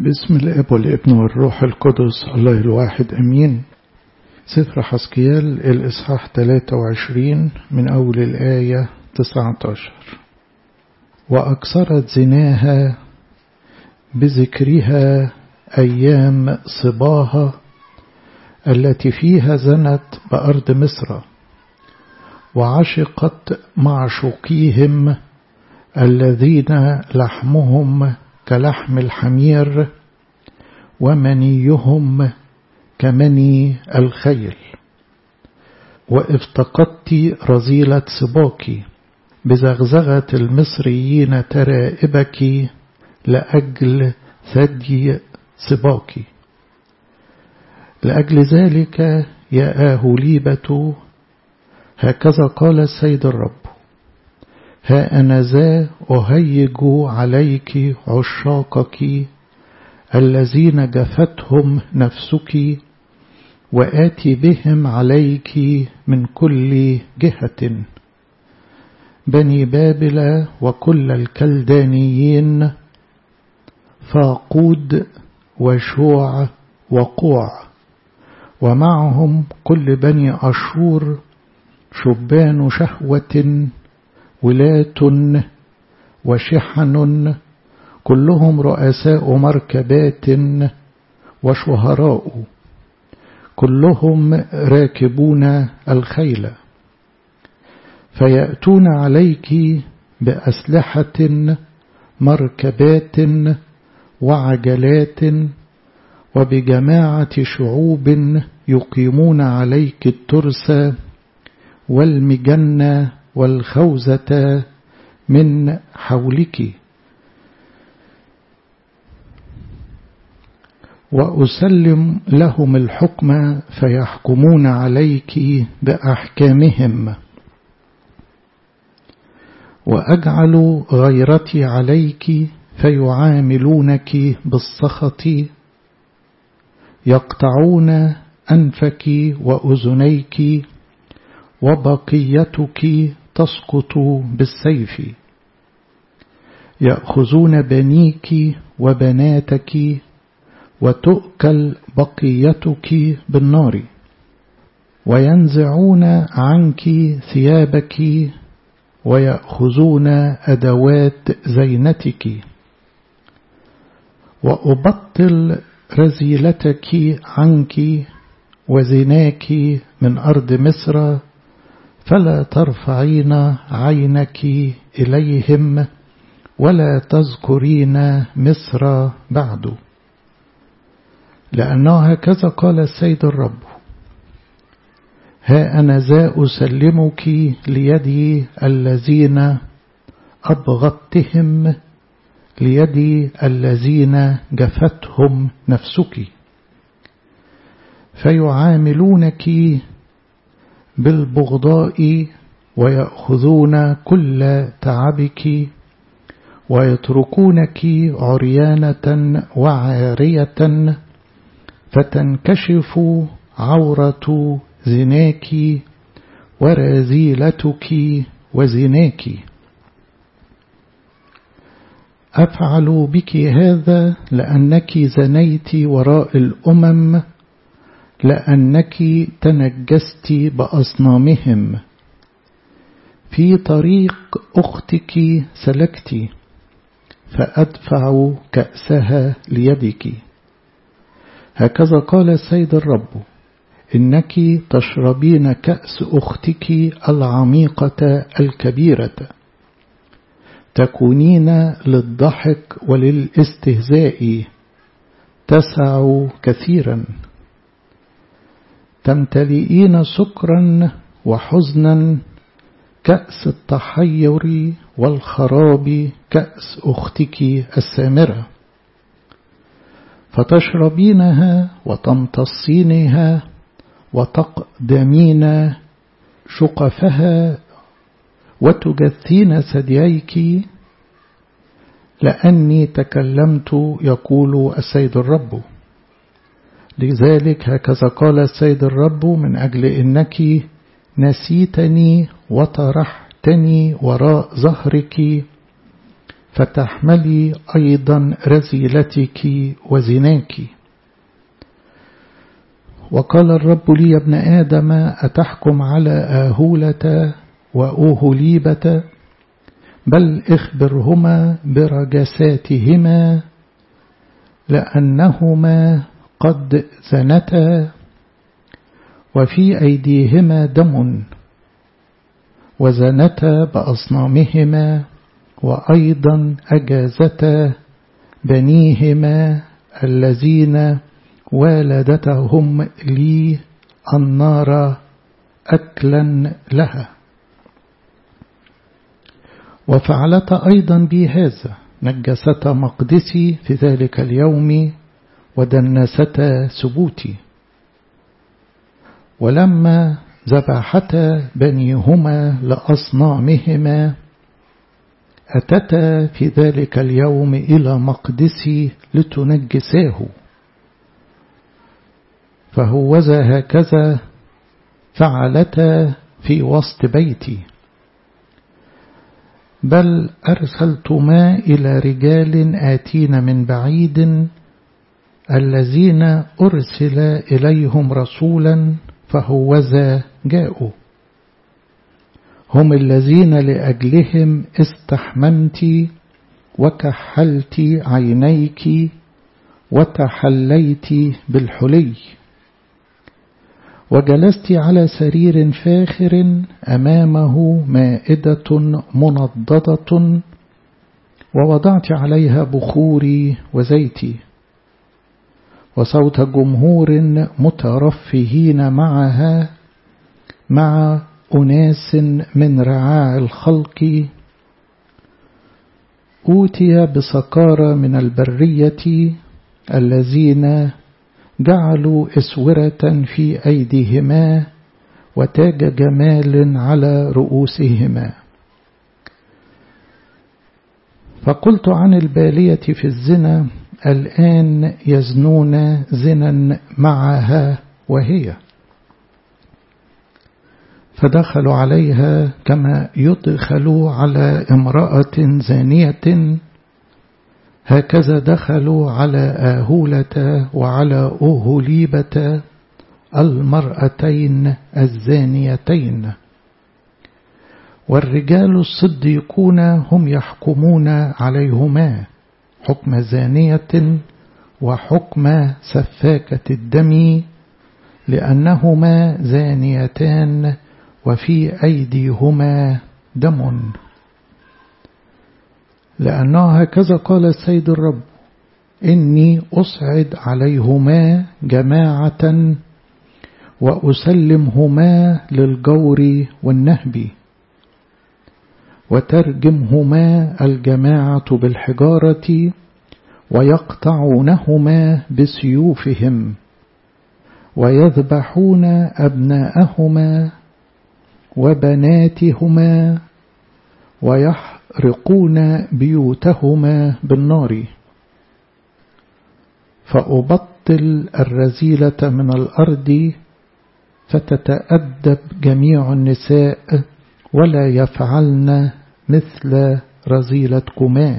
باسم الاب والابن والروح القدس الله الواحد امين سفر حسكيال الاصحاح 23 من اول الايه 19 واكثرت زناها بذكرها ايام صباها التي فيها زنت بارض مصر وعشقت معشوقيهم الذين لحمهم كلحم الحمير ومنيهم كمني الخيل وافتقدت رزيلة سباك بزغزغة المصريين ترائبك لأجل ثدي سباك لأجل ذلك يا آهوليبة هكذا قال السيد الرب ها أنا ذا أهيج عليك عشاقك الذين جفتهم نفسك وآتي بهم عليك من كل جهة بني بابل وكل الكلدانيين فاقود وشوع وقوع ومعهم كل بني أشور شبان شهوة ولاة وشحن كلهم رؤساء مركبات وشهراء كلهم راكبون الخيل فيأتون عليك بأسلحة مركبات وعجلات وبجماعة شعوب يقيمون عليك الترس والمجنة والخوذة من حولك وأسلم لهم الحكم فيحكمون عليك بأحكامهم وأجعل غيرتي عليك فيعاملونك بالسخط يقطعون أنفك وأذنيك وبقيتك تسقط بالسيف يأخذون بنيك وبناتك وتؤكل بقيتك بالنار وينزعون عنك ثيابك ويأخذون أدوات زينتك وأبطل رزيلتك عنك وزناك من أرض مصر فلا ترفعين عينك إليهم ولا تذكرين مصر بعد لأنه هكذا قال السيد الرب ها أنا ذا أسلمك ليدي الذين أبغضتهم ليدي الذين جفتهم نفسك فيعاملونك بالبغضاء ويأخذون كل تعبك ويتركونك عريانة وعارية فتنكشف عورة زناك ورزيلتك وزناك أفعل بك هذا لأنك زنيت وراء الأمم لأنك تنجست بأصنامهم في طريق أختك سلكت فأدفع كأسها ليدك هكذا قال السيد الرب إنك تشربين كأس أختك العميقة الكبيرة تكونين للضحك وللاستهزاء تسع كثيرا تمتلئين سكرا وحزنا كأس التحير والخراب كأس أختك السامرة فتشربينها وتمتصينها وتقدمين شقفها وتجثين ثدييك لأني تكلمت يقول السيد الرب لذلك هكذا قال السيد الرب من أجل إنك نسيتني وطرحتني وراء ظهرك فتحملي أيضا رزيلتك وزناك وقال الرب لي يا ابن آدم أتحكم على آهولة وأوهليبة بل اخبرهما برجساتهما لأنهما قد زنتا وفي أيديهما دم وزنتا بأصنامهما وأيضا أجازتا بنيهما الذين والدتهم لي النار أكلا لها وفعلت أيضا بي هذا نجستا مقدسي في ذلك اليوم ودنستا سبوتي ولما ذبحتا بنيهما لأصنامهما أتتا في ذلك اليوم إلى مقدسي لتنجساه فهوذا هكذا فعلتا في وسط بيتي بل أرسلتما إلى رجال آتين من بعيد الذين أرسل إليهم رسولا فهوذا جاءوا هم الذين لأجلهم استحممت وكحلت عينيك وتحليت بالحلي وجلست على سرير فاخر أمامه مائدة منضدة ووضعت عليها بخوري وزيتي وصوت جمهور مترفهين معها مع أناس من رعاع الخلق أوتي بسكارى من البرية الذين جعلوا اسورة في أيديهما وتاج جمال على رؤوسهما فقلت عن البالية في الزنا الآن يزنون زنا معها وهي فدخلوا عليها كما يدخلوا على امرأة زانية هكذا دخلوا على آهولة وعلى أوهليبة المرأتين الزانيتين والرجال الصديقون هم يحكمون عليهما حكم زانية وحكم سفاكة الدم لأنهما زانيتان وفي أيديهما دم لأنه هكذا قال السيد الرب إني أصعد عليهما جماعة وأسلمهما للجور والنهب وترجمهما الجماعة بالحجارة ويقطعونهما بسيوفهم ويذبحون أبناءهما وبناتهما ويحرقون بيوتهما بالنار فأبطل الرزيلة من الأرض فتتأدب جميع النساء ولا يفعلن مثل رزيلتكما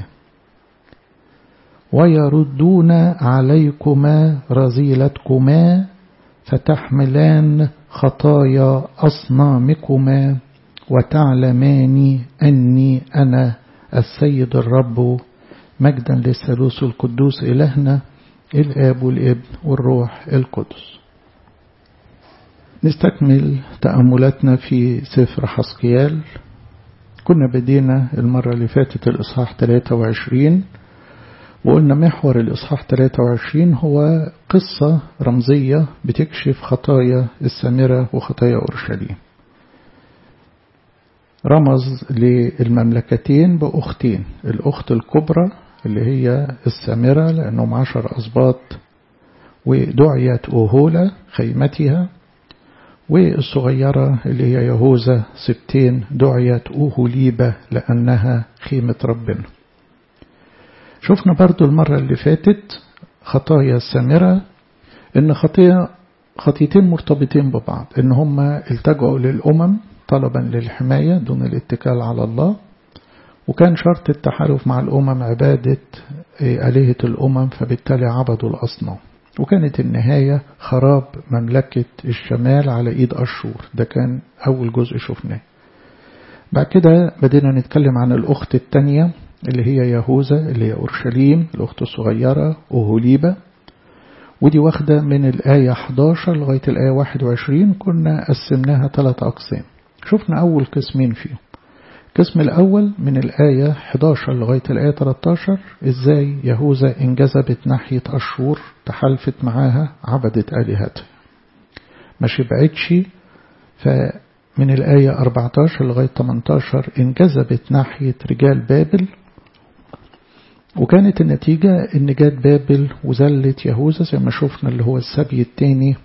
ويردون عليكما رزيلتكما فتحملان خطايا أصنامكما وتعلمان أني أنا السيد الرب مجدا للثالوث القدوس إلهنا الآب والابن والروح القدس نستكمل تأملاتنا في سفر حسقيال كنا بدينا المرة اللي فاتت الإصحاح 23 وقلنا محور الإصحاح 23 هو قصة رمزية بتكشف خطايا السامرة وخطايا أورشليم رمز للمملكتين بأختين الأخت الكبرى اللي هي السامرة لأنهم عشر أسباط ودعيت أوهولة خيمتها والصغيرة اللي هي يهوذا سبتين دعيت أوهوليبة لأنها خيمة ربنا شفنا برضو المرة اللي فاتت خطايا السامرة إن خطية خطيتين مرتبطين ببعض إن هم التجعوا للأمم طلبا للحماية دون الاتكال على الله وكان شرط التحالف مع الأمم عبادة آلهة الأمم فبالتالي عبدوا الأصنام وكانت النهاية خراب مملكة الشمال على إيد أشور ده كان أول جزء شفناه بعد كده بدينا نتكلم عن الأخت الثانية اللي هي يهوذا اللي هي أورشليم الأخت الصغيرة أوهوليبا ودي واخدة من الآية 11 لغاية الآية 21 كنا قسمناها ثلاثة أقسام شفنا أول قسمين فيهم القسم الأول من الآية 11 لغاية الآية 13 إزاي يهوذا انجذبت ناحية أشور تحالفت معاها عبدت آلهتها ما شبعتش فمن الآية 14 لغاية 18 انجذبت ناحية رجال بابل وكانت النتيجة إن جات بابل وزلت يهوذا زي ما شفنا اللي هو السبي التاني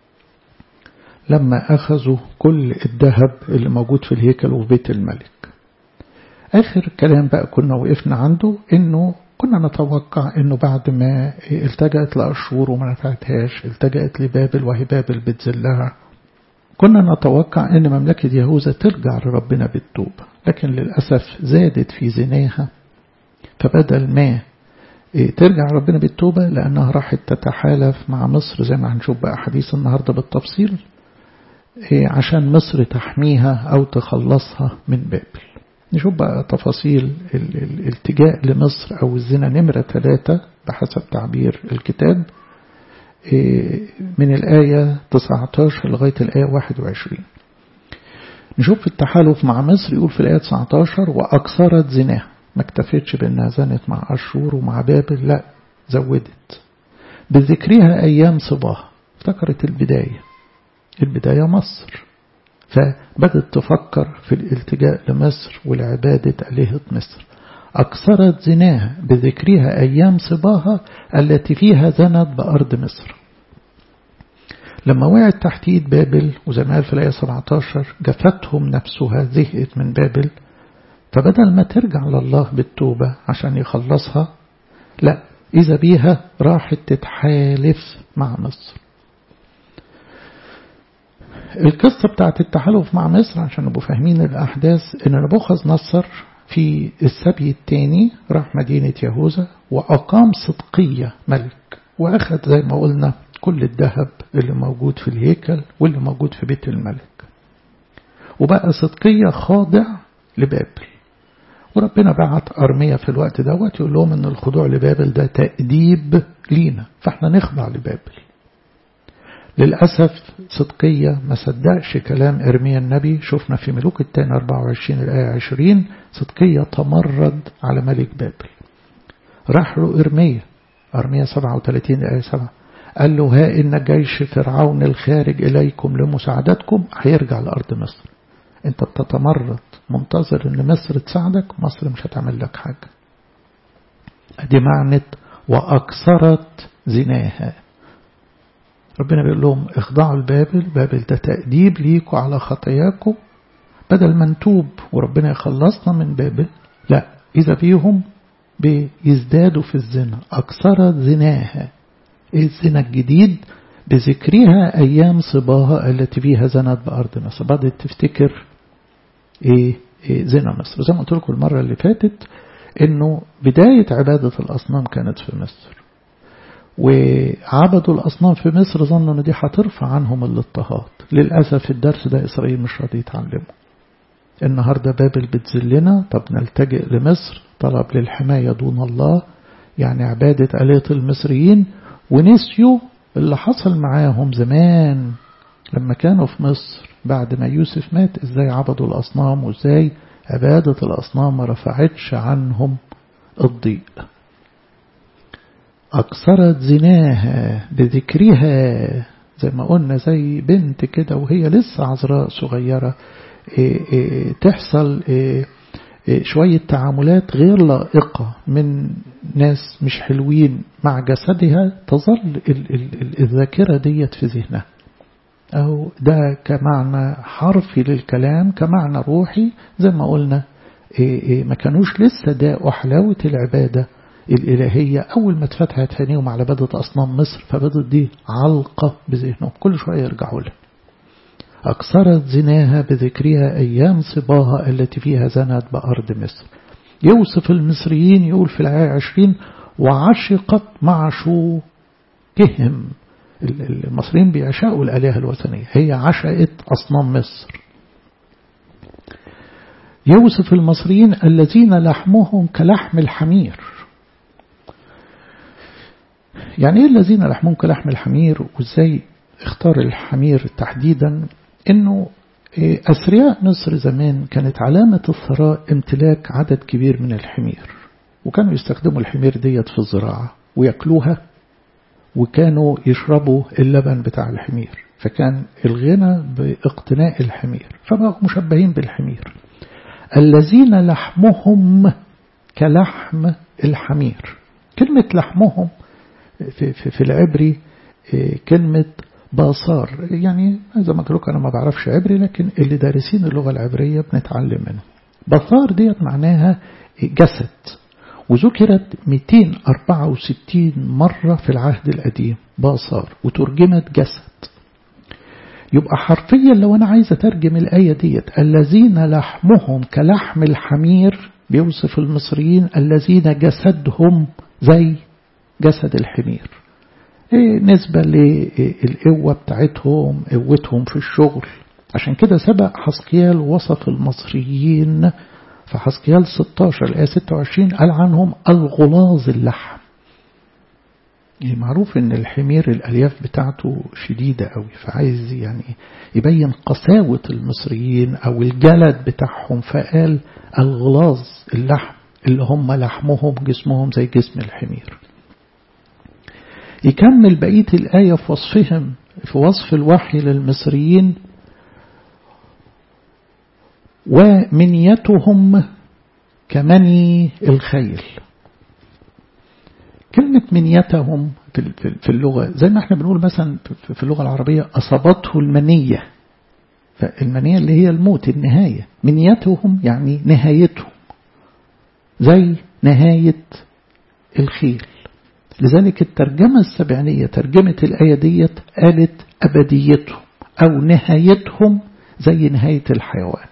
لما أخذوا كل الذهب اللي موجود في الهيكل وفي بيت الملك آخر كلام بقى كنا وقفنا عنده إنه كنا نتوقع إنه بعد ما التجأت لأشور وما نفعتهاش التجأت لبابل وهي بابل بتذلها كنا نتوقع إن مملكة يهوذا ترجع لربنا بالتوبة لكن للأسف زادت في زناها فبدل ما ترجع ربنا بالتوبة لأنها راحت تتحالف مع مصر زي ما هنشوف بقى حديث النهاردة بالتفصيل عشان مصر تحميها أو تخلصها من بابل نشوف بقى تفاصيل الالتجاء لمصر أو الزنا نمرة ثلاثة بحسب تعبير الكتاب من الآية 19 لغاية الآية 21 نشوف التحالف مع مصر يقول في الآية 19 وأكثرت زناها ما اكتفتش بأنها زنت مع أشور ومع بابل لا زودت بذكرها أيام صباها افتكرت البداية البداية مصر فبدت تفكر في الالتجاء لمصر والعبادة آلهة مصر أكثرت زناها بذكرها أيام صباها التي فيها زنت بأرض مصر لما وقعت تحت ايد بابل وزي ما قال في الآية 17 جفتهم نفسها زهقت من بابل فبدل ما ترجع لله بالتوبة عشان يخلصها لا إذا بيها راحت تتحالف مع مصر القصة بتاعت التحالف مع مصر عشان نبقوا فاهمين الأحداث إن نبوخذ نصر في السبي الثاني راح مدينة يهوذا وأقام صدقية ملك وأخذ زي ما قلنا كل الذهب اللي موجود في الهيكل واللي موجود في بيت الملك وبقى صدقية خاضع لبابل وربنا بعت أرمية في الوقت دوت يقول لهم إن الخضوع لبابل ده تأديب لينا فإحنا نخضع لبابل للأسف صدقية ما صدقش كلام إرميا النبي شفنا في ملوك التاني 24 الآية 20 صدقية تمرد على ملك بابل راح له إرميا أرميا 37 الآية 7 قال له ها إن جيش فرعون الخارج إليكم لمساعدتكم هيرجع لأرض مصر أنت بتتمرد منتظر إن مصر تساعدك مصر مش هتعمل لك حاجة دي معنت وأكثرت زناها ربنا بيقول لهم اخضعوا لبابل بابل ده تأديب ليكوا على خطاياكم بدل ما نتوب وربنا يخلصنا من بابل لا إذا بيهم بيزدادوا في الزنا أكثرت زناها إيه الزنا الجديد بذكرها أيام صباها التي فيها زنت بأرض مصر بدأت تفتكر إيه, إيه زنا مصر زي ما قلت لكم المرة اللي فاتت إنه بداية عبادة الأصنام كانت في مصر وعبدوا الأصنام في مصر ظنوا أن دي هترفع عنهم الاضطهاد للأسف الدرس ده إسرائيل مش راضي يتعلمه النهاردة بابل بتذلنا طب نلتجئ لمصر طلب للحماية دون الله يعني عبادة آلهة المصريين ونسيوا اللي حصل معاهم زمان لما كانوا في مصر بعد ما يوسف مات ازاي عبدوا الأصنام وازاي عبادة الأصنام ما رفعتش عنهم الضيق أكثرت زناها بذكرها زي ما قلنا زي بنت كده وهي لسه عذراء صغيرة إيه إيه تحصل إيه شوية تعاملات غير لائقة من ناس مش حلوين مع جسدها تظل الذاكرة ديت في ذهنها أو ده كمعنى حرفي للكلام كمعنى روحي زي ما قلنا ما كانوش لسه داقوا حلاوة العبادة الإلهية أول ما اتفتحت عينيهم على بدة أصنام مصر فبدت دي علقة بذهنهم كل شوية يرجعوا لها أكثرت زناها بذكرها أيام صباها التي فيها زنت بأرض مصر يوصف المصريين يقول في الآية 20 وعشقت معشوقهم المصريين بيعشقوا الآلهة الوثنية هي عشقت أصنام مصر يوصف المصريين الذين لحمهم كلحم الحمير يعني ايه الذين لحمهم كلحم الحمير وازاي اختار الحمير تحديدا انه أثرياء مصر زمان كانت علامة الثراء امتلاك عدد كبير من الحمير وكانوا يستخدموا الحمير ديت في الزراعة ويأكلوها وكانوا يشربوا اللبن بتاع الحمير فكان الغنى باقتناء الحمير فبقوا مشبهين بالحمير الذين لحمهم كلحم الحمير كلمة لحمهم في, في, في العبري كلمة باصار يعني زي ما قلت أنا ما بعرفش عبري لكن اللي دارسين اللغة العبرية بنتعلم منه باصار ديت معناها جسد وذكرت 264 مرة في العهد القديم باصار وترجمت جسد يبقى حرفيا لو أنا عايز أترجم الآية ديت الذين لحمهم كلحم الحمير بيوصف المصريين الذين جسدهم زي جسد الحمير إيه نسبة للقوة بتاعتهم قوتهم في الشغل عشان كده سبق حسقيال وصف المصريين في حسقيال 16 الآية 26 قال عنهم الغلاظ اللحم يعني معروف ان الحمير الالياف بتاعته شديدة قوي فعايز يعني يبين قساوة المصريين او الجلد بتاعهم فقال الغلاظ اللحم اللي هم لحمهم جسمهم زي جسم الحمير يكمل بقية الآية في وصفهم في وصف الوحي للمصريين ومنيتهم كمني الخيل كلمة منيتهم في اللغة زي ما احنا بنقول مثلا في اللغة العربية أصابته المنية فالمنية اللي هي الموت النهاية منيتهم يعني نهايتهم زي نهاية الخيل لذلك الترجمة السبعينية ترجمة الآية ديت قالت أبديتهم أو نهايتهم زي نهاية الحيوان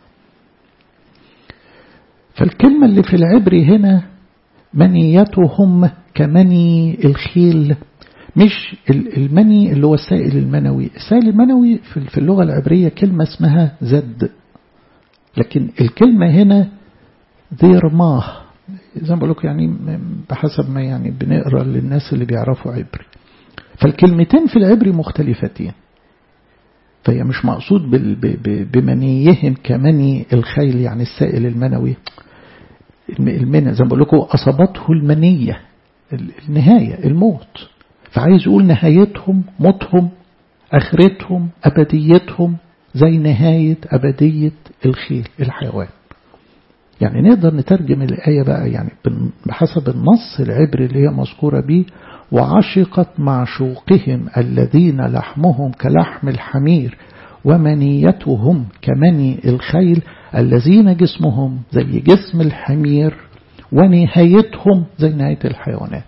فالكلمة اللي في العبري هنا منيتهم كمني الخيل مش المني اللي هو السائل المنوي السائل المنوي في اللغة العبرية كلمة اسمها زد لكن الكلمة هنا ذي رماه زي ما بقول لكم يعني بحسب ما يعني بنقرا للناس اللي بيعرفوا عبري فالكلمتين في العبري مختلفتين فهي مش مقصود بمنيهم كمني الخيل يعني السائل المنوي المنى زي ما بقول لكم أصابته المنية النهاية الموت فعايز يقول نهايتهم موتهم آخرتهم أبديتهم زي نهاية أبدية الخيل الحيوان يعني نقدر نترجم الآية بقى يعني بحسب النص العبري اللي هي مذكورة به وعشقت معشوقهم الذين لحمهم كلحم الحمير ومنيتهم كمني الخيل الذين جسمهم زي جسم الحمير ونهايتهم زي نهاية الحيوانات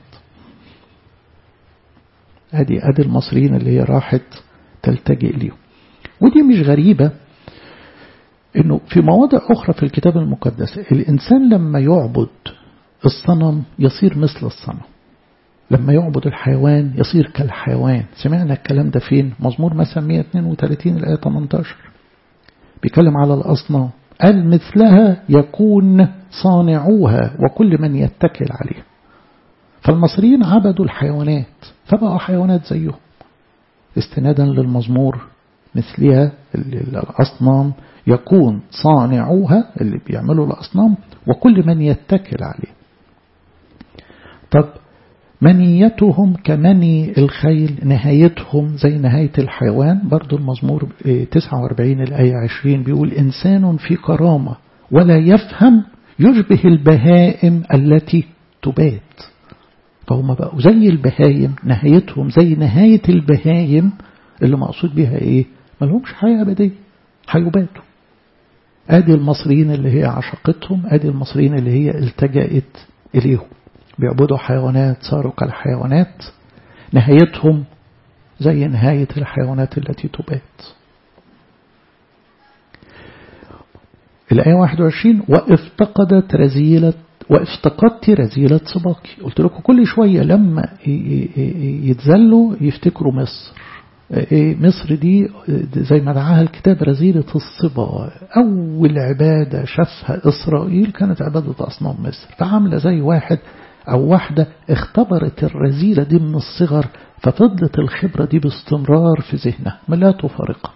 ادي ادي المصريين اللي هي راحت تلتجئ ليهم ودي مش غريبة انه في مواضع اخرى في الكتاب المقدس الانسان لما يعبد الصنم يصير مثل الصنم لما يعبد الحيوان يصير كالحيوان سمعنا الكلام ده فين مزمور مثلا 132 الآية 18 بيتكلم على الأصنام قال مثلها يكون صانعوها وكل من يتكل عليها فالمصريين عبدوا الحيوانات فبقوا حيوانات زيهم استنادا للمزمور مثلها الأصنام يكون صانعوها اللي بيعملوا الأصنام وكل من يتكل عليه طب منيتهم كمني الخيل نهايتهم زي نهاية الحيوان برضو المزمور 49 الآية 20 بيقول إنسان في كرامة ولا يفهم يشبه البهائم التي تبات فهم بقوا زي البهايم نهايتهم زي نهاية البهايم اللي مقصود بها إيه ملهمش حياة أبدية هيباتوا ادي المصريين اللي هي عشقتهم ادي المصريين اللي هي التجأت إليهم بيعبدوا حيوانات صاروا كالحيوانات نهايتهم زي نهاية الحيوانات التي تبات الآية 21 وافتقدت رزيلة وافتقدت رزيلة صباكي قلت لكم كل شوية لما يتزلوا يفتكروا مصر مصر دي زي ما دعاها الكتاب رزيلة الصبا أول عبادة شافها إسرائيل كانت عبادة أصنام مصر فعاملة زي واحد أو واحدة اختبرت الرزيلة دي من الصغر ففضلت الخبرة دي باستمرار في ذهنها ما لا تفارقها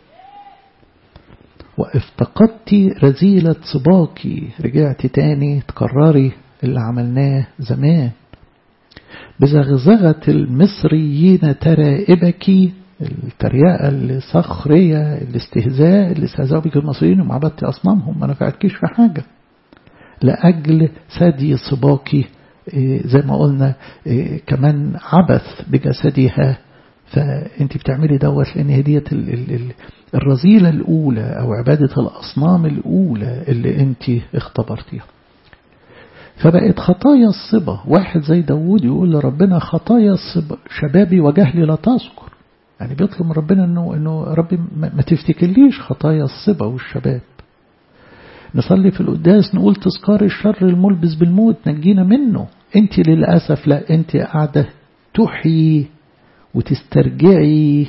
وافتقدت رزيلة صباكي رجعت تاني تكرري اللي عملناه زمان بزغزغة المصريين ترائبك التريقة الصخرية الاستهزاء اللي استهزأوا بك المصريين وما عبدت أصنامهم ما نفعتكيش في حاجة لأجل ثدي صباكي زي ما قلنا كمان عبث بجسدها فأنت بتعملي دوت لأن هدية الرذيلة الأولى أو عبادة الأصنام الأولى اللي أنت اختبرتيها فبقت خطايا الصبا واحد زي داود يقول لربنا خطايا الصبا شبابي وجهلي لا تذكر يعني بيطلب من ربنا انه انه ربي ما تفتكرليش خطايا الصبا والشباب نصلي في القداس نقول تذكار الشر الملبس بالموت نجينا منه انت للأسف لا انت قاعدة تحيي وتسترجعي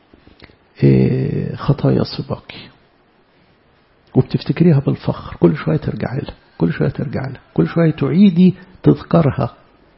خطايا صباك وبتفتكريها بالفخر كل شوية ترجعي لها كل شوية ترجع لها كل شوية تعيدي تذكرها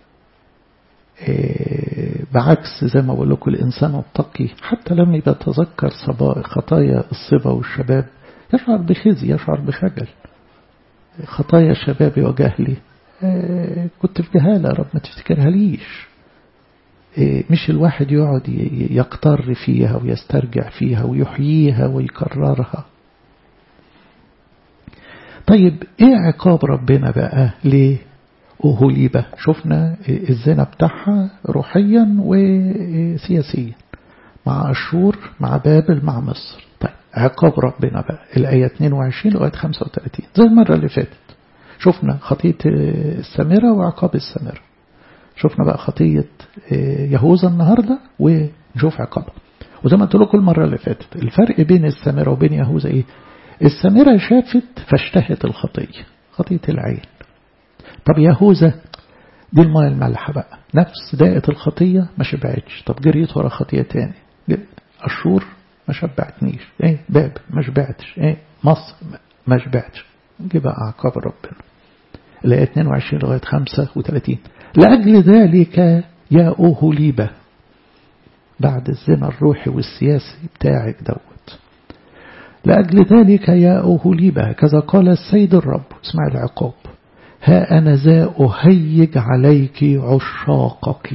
بعكس زي ما بقول لكم الإنسان التقي حتى لما يتذكر خطايا الصبا والشباب يشعر بخزي يشعر بخجل خطايا شبابي وجهلي كنت في جهالة رب ما تفتكرها ليش مش الواحد يقعد يقتر فيها ويسترجع فيها ويحييها ويكررها طيب ايه عقاب ربنا بقى ليه أهوليبة شفنا الزنا بتاعها روحيا وسياسيا مع أشور مع بابل مع مصر طيب عقاب ربنا بقى الآية 22 لغاية 35 زي المرة اللي فاتت شفنا خطية السامرة وعقاب السامرة شفنا بقى خطية يهوذا النهاردة ونشوف عقابها وزي ما قلت لكم المرة اللي فاتت الفرق بين السامرة وبين يهوذا ايه السامرة شافت فاشتهت الخطية خطية العين طب يهوذا دي الماء المالحة بقى نفس داءة الخطية ما شبعتش طب جريت ورا خطية تاني أشور ما شبعتنيش ايه باب ما شبعتش ايه مصر ما شبعتش جه بقى عقاب ربنا الآية 22 لغاية 35 لأجل ذلك يا أوهوليبة بعد الزنا الروحي والسياسي بتاعك دوت لأجل ذلك يا أوهوليبة كذا قال السيد الرب اسمع العقاب ها أنا ذا أهيج عليك عشاقك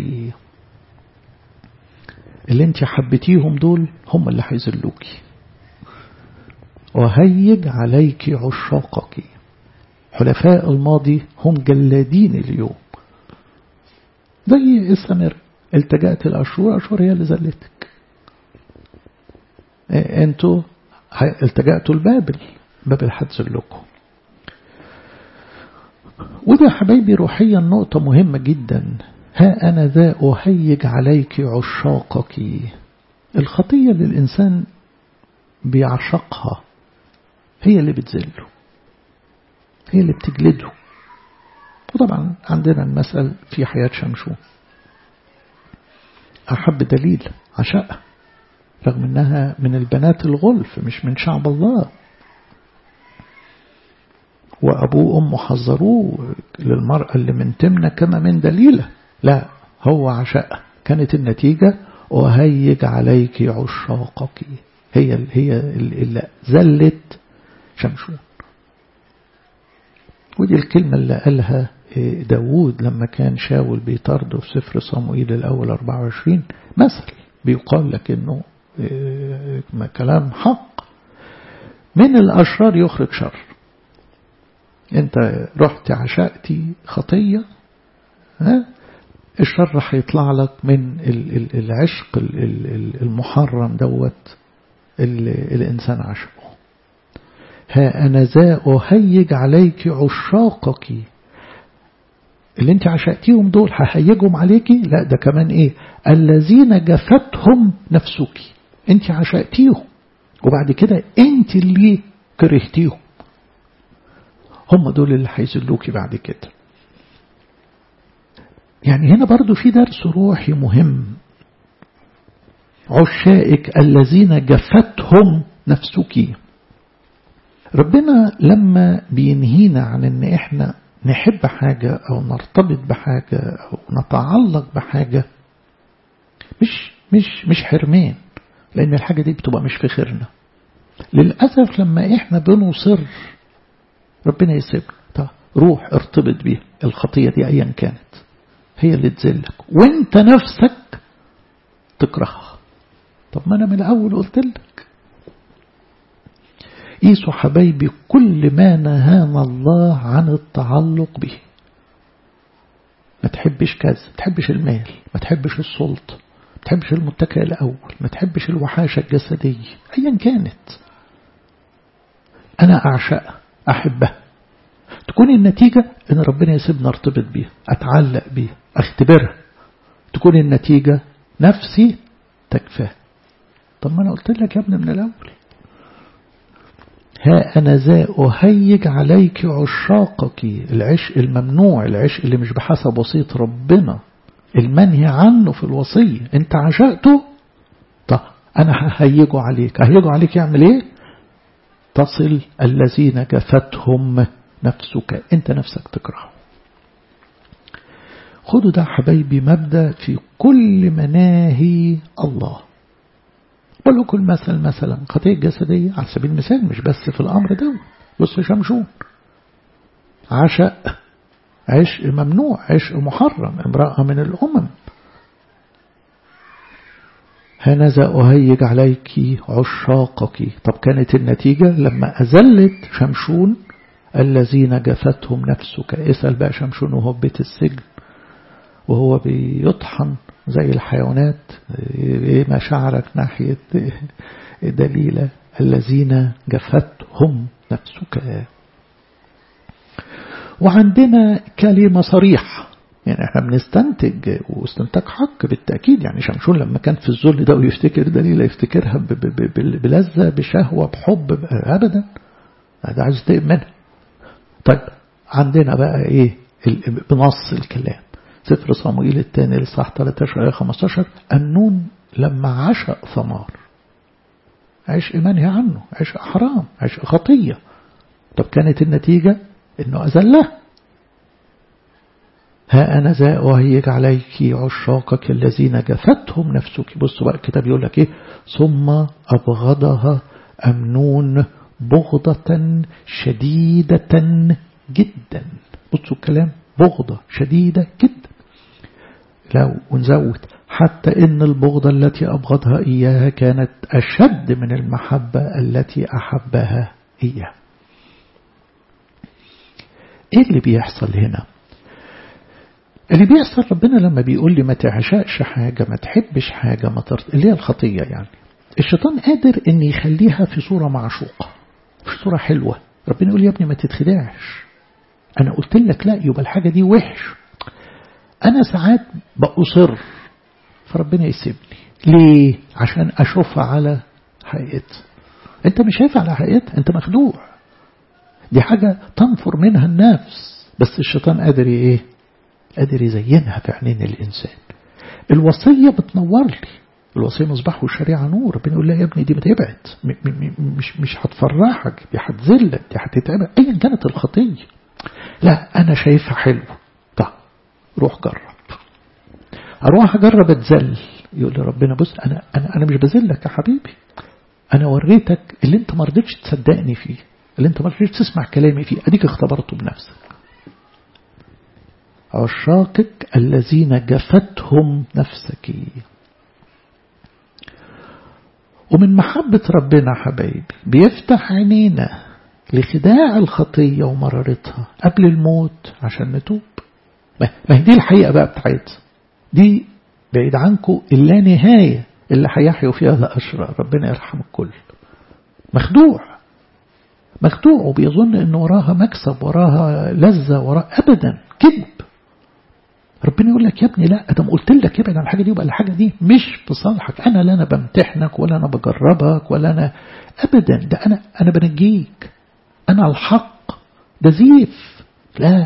اللي انت حبتيهم دول هم اللي هيذلوكي أهيج عليك عشاقك حلفاء الماضي هم جلادين اليوم زي السمر التجأت الأشهر أشهر هي اللي زلتك انتوا التجأتوا لبابل بابل هتذلكم وده حبايبي روحيا نقطة مهمة جدا ها أنا ذا أهيج عليك عشاقك الخطية اللي الإنسان بيعشقها هي اللي بتذله هي اللي بتجلده وطبعا عندنا المسأل في حياة شمشون أحب دليل عشاء رغم أنها من البنات الغلف مش من شعب الله وأبوه وأمه حذروه للمرأة اللي من تمنى كما من دليلة لا هو عشاء كانت النتيجة وهيج عليك عشاقك هي هي اللي زلت شمشون ودي الكلمة اللي قالها داوود لما كان شاول بيطارده في سفر صموئيل الأول 24 مثل بيقال لك إنه كلام حق من الأشرار يخرج شر انت رحت عشقتي خطية ها الشر هيطلع لك من العشق المحرم دوت الإنسان عشقه ها أنا ذا أهيج عليك عشاقك اللي انت عشقتيهم دول ههيجهم عليكي لا ده كمان ايه الذين جفتهم نفسك انت عشقتيهم وبعد كده انت اللي كرهتيهم هم دول اللي هيذلوكي بعد كده يعني هنا برضو في درس روحي مهم عشائك الذين جفتهم نفسك ربنا لما بينهينا عن ان احنا نحب حاجة او نرتبط بحاجة او نتعلق بحاجة مش مش مش حرمان لان الحاجة دي بتبقى مش في خيرنا للأسف لما احنا بنصر ربنا يسيبنا طب روح ارتبط بيها الخطية دي ايا كانت هي اللي تذلك وانت نفسك تكرهها طب ما انا من الاول قلت لك قيسوا حبايبي كل ما نهانا الله عن التعلق به ما تحبش كذا ما تحبش المال ما تحبش السلطة ما تحبش المتكئ الأول ما تحبش الوحاشة الجسدية أيا كانت أنا أعشقها أحبها تكون النتيجة إن ربنا يسيبني ارتبط بيها أتعلق بيها أختبرها تكون النتيجة نفسي تكفاه طب ما أنا قلت لك يا ابني من الأول ها أنا ذا أهيج عليك عشاقك العشق الممنوع العشق اللي مش بحسب وصية ربنا المنهي عنه في الوصية انت عشقته طب أنا ههيجه عليك ههيجه عليك يعمل ايه تصل الذين جفتهم نفسك انت نفسك تكره خدوا ده حبايبي مبدأ في كل مناهي الله بقول لكم المثل مثلا خطية جسدية على سبيل المثال مش بس في الأمر ده بص شمشون عشق عشق ممنوع عشق محرم امرأة من الأمم هنذا أهيج عليك عشاقك طب كانت النتيجة لما أزلت شمشون الذين جفتهم نفسك اسأل بقى شمشون وهو بيت السجن وهو بيطحن زي الحيوانات ايه مشاعرك ناحية دليلة الذين جفتهم نفسك وعندنا كلمة صريحة يعني احنا بنستنتج واستنتاج حق بالتأكيد يعني شمشون لما كان في الذل ده ويفتكر دليلة يفتكرها بلذة بشهوة بحب أبدا هذا عايز يستقب منها طيب عندنا بقى ايه بنص الكلام سفر صموئيل الثاني لصح 13 آية 15 النون لما عشق ثمار عشق منهي عنه عشق حرام عشق خطية طب كانت النتيجة انه أذله ها أنا ذا أهيج عليك عشاقك الذين جفتهم نفسك بصوا بقى الكتاب يقول لك إيه ثم أبغضها أمنون بغضة شديدة جدا بصوا الكلام بغضة شديدة جدا لو ونزود حتى إن البغضة التي أبغضها إياها كانت أشد من المحبة التي أحبها إياه إيه اللي بيحصل هنا اللي بيحصل ربنا لما بيقول لي ما تعشقش حاجة ما تحبش حاجة ما ترت... اللي هي الخطية يعني الشيطان قادر ان يخليها في صورة معشوقة في صورة حلوة ربنا يقول يا ابني ما تتخدعش انا قلت لك لا يبقى الحاجة دي وحش انا ساعات بأصر فربنا يسيبني ليه عشان اشوفها على حقيقتها انت مش شايف على حقيقتها انت مخدوع دي حاجة تنفر منها النفس بس الشيطان قادر ايه قادر يزينها في عينين الإنسان الوصية بتنور لي الوصية مصباح والشريعة نور ربنا يقول لها يا ابني دي بتبعد مش مش هتفرحك دي هتذلك دي هتتعبك ايا كانت الخطية لا انا شايفها حلوة طب روح جرب اروح اجرب اتذل يقول لي ربنا بص انا انا انا مش بذلك يا حبيبي انا وريتك اللي انت ما رضيتش تصدقني فيه اللي انت ما رضيتش تسمع كلامي فيه اديك اختبرته بنفسك عشاقك الذين جفتهم نفسك ومن محبة ربنا حبايبي بيفتح عينينا لخداع الخطية ومرارتها قبل الموت عشان نتوب ما هي دي الحقيقة بقى بتاعتها دي بعيد عنكم اللا نهاية اللي هيحيوا فيها الأشرار ربنا يرحم الكل مخدوع مخدوع وبيظن ان وراها مكسب وراها لذة وراها أبدا كذب ربنا يقول لك يا ابني لا ادم قلت لك ابعد عن الحاجه دي يبقى الحاجه دي مش في صالحك انا لا انا بمتحنك ولا انا بجربك ولا انا ابدا ده انا انا بنجيك انا الحق ده زيف لا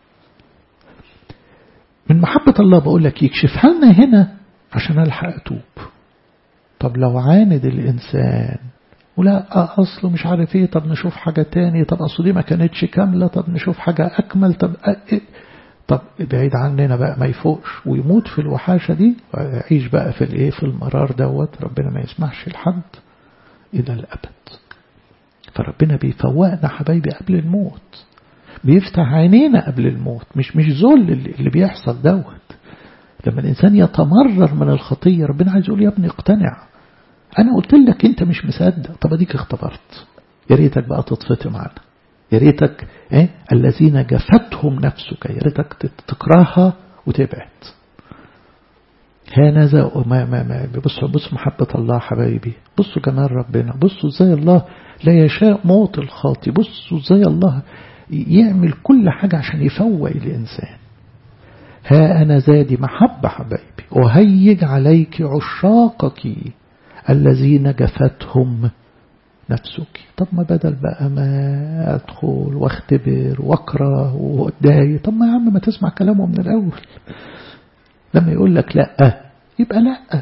من محبة الله بقول لك يكشفها لنا هنا عشان ألحق أتوب طب لو عاند الإنسان ولا أصله مش عارف إيه طب نشوف حاجة تاني طب أصله دي ما كانتش كاملة طب نشوف حاجة أكمل طب إيه طب بعيد عننا بقى ما يفوقش ويموت في الوحاشة دي ويعيش بقى في الإيه في المرار دوت ربنا ما يسمحش لحد إلى الأبد فربنا بيفوقنا حبايبي قبل الموت بيفتح عينينا قبل الموت مش مش ذل اللي بيحصل دوت لما الإنسان يتمرر من الخطية ربنا عايز يقول يا ابني اقتنع أنا قلت لك أنت مش مصدق طب أديك اختبرت يا ريتك بقى تطفت معانا يا ريتك إيه الذين جفتهم نفسك يا ريتك تكرهها وتبعد هانذا ما ما ما بصوا بصوا محبة الله حبايبي بصوا جمال ربنا بصوا ازاي الله لا يشاء موت الخاطي بصوا ازاي الله يعمل كل حاجة عشان يفوق الإنسان ها أنا زادي محبة حبايبي وهيج عليك عشاقك الذين جفتهم نفسك طب ما بدل بقى ما أدخل واختبر واكره واتضايق طب ما يا عم ما تسمع كلامه من الأول لما يقول لك لا يبقى لا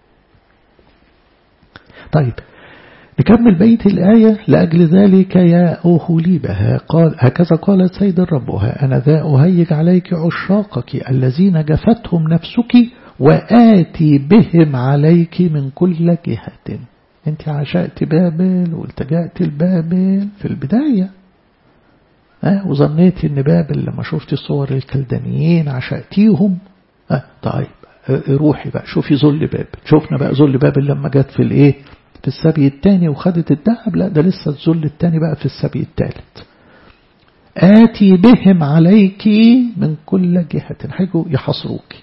طيب نكمل بيت الآية لأجل ذلك يا أوهوليبها قال هكذا قال السيد الرب ها أنا ذا أهيج عليك عشاقك الذين جفتهم نفسك وآتي بهم عليك من كل جهة انت عشقت بابل والتجأت لبابل في البداية أه وظنيت ان بابل لما شفت صور الكلدانيين عشقتيهم أه طيب روحي بقى شوفي ذل بابل شوفنا بقى ذل بابل لما جت في الايه في السبي الثاني وخدت الذهب لا ده لسه الذل الثاني بقى في السبي الثالث آتي بهم عليك من كل جهة هيجوا يحصروك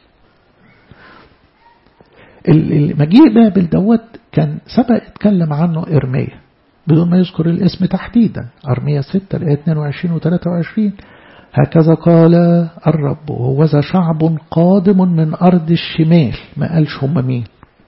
المجيء بابل دوت كان سبق اتكلم عنه إرميا بدون ما يذكر الاسم تحديدا أرميا 6 الآية 22 و 23 هكذا قال الرب وهوذا شعب قادم من أرض الشمال ما قالش هم مين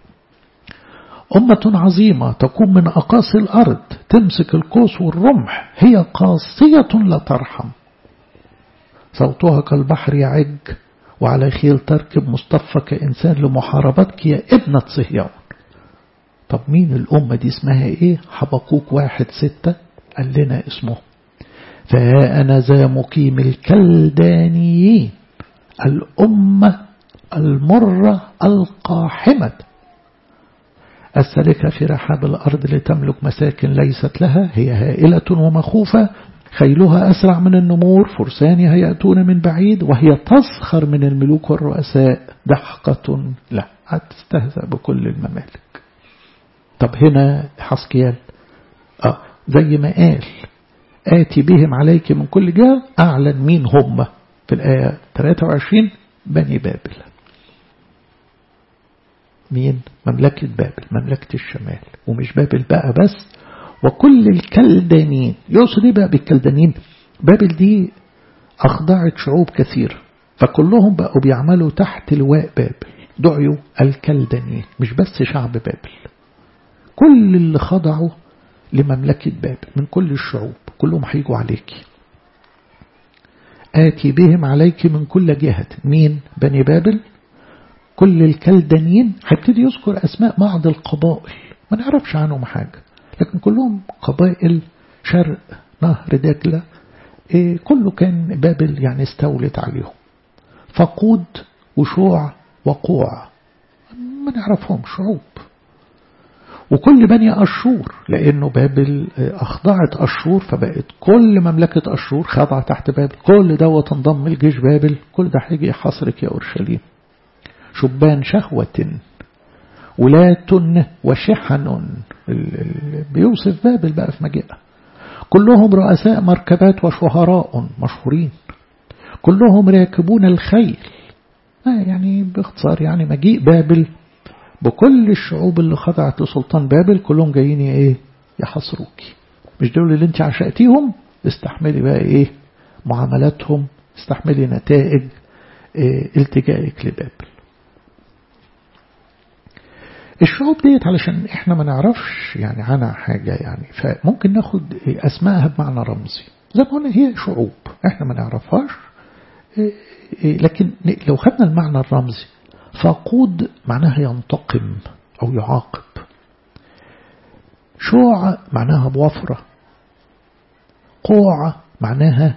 أمة عظيمة تكون من أقاصي الأرض تمسك القوس والرمح هي قاسية لا ترحم صوتها كالبحر يعج وعلى خيل تركب مصطفى كإنسان لمحاربتك يا ابنة صهيون طب مين الأمة دي اسمها ايه حبقوك واحد ستة قال لنا اسمه فأنا ذا مقيم الكلدانيين الأمة المرة القاحمة السالكة في رحاب الأرض لتملك مساكن ليست لها هي هائلة ومخوفة خيلها أسرع من النمور فرسانها يأتون من بعيد وهي تسخر من الملوك والرؤساء ضحكة لا هتستهزأ بكل الممالك طب هنا حسكيال آه زي ما قال آتي بهم عليك من كل جهة أعلن مين هم في الآية 23 بني بابل مين مملكة بابل مملكة الشمال ومش بابل بقى بس وكل الكلدانين يقصد ايه بقى بالكلدانين بابل دي أخضعت شعوب كثير فكلهم بقوا بيعملوا تحت لواء بابل دعيوا الكلدانين مش بس شعب بابل كل اللي خضعوا لمملكة بابل من كل الشعوب كلهم هيجوا عليك آتي بهم عليك من كل جهة مين بني بابل كل الكلدانيين هيبتدي يذكر أسماء بعض القبائل ما نعرفش عنهم حاجة لكن كلهم قبائل شرق نهر دجلة إيه كله كان بابل يعني استولت عليهم فقود وشوع وقوع ما نعرفهم شعوب وكل بني أشور لأنه بابل أخضعت أشور فبقت كل مملكة أشور خاضعة تحت بابل كل دوت انضم الجيش بابل كل ده هيجي يحاصرك يا أورشليم شبان شهوة ولاة وشحن بيوصف بابل بقى في مجيئة كلهم رؤساء مركبات وشهراء مشهورين كلهم راكبون الخيل يعني باختصار يعني مجيء بابل بكل الشعوب اللي خضعت لسلطان بابل كلهم جايين ايه يحصروك مش دول اللي انت عشقتيهم استحملي بقى ايه معاملاتهم استحملي نتائج إيه التجائك لبابل الشعوب ديت علشان احنا ما نعرفش يعني عنها حاجة يعني فممكن ناخد اسمائها بمعنى رمزي زي ما قلنا هي شعوب احنا ما نعرفهاش لكن لو خدنا المعنى الرمزي فقود معناها ينتقم أو يعاقب شوع معناها بوفرة قوع معناها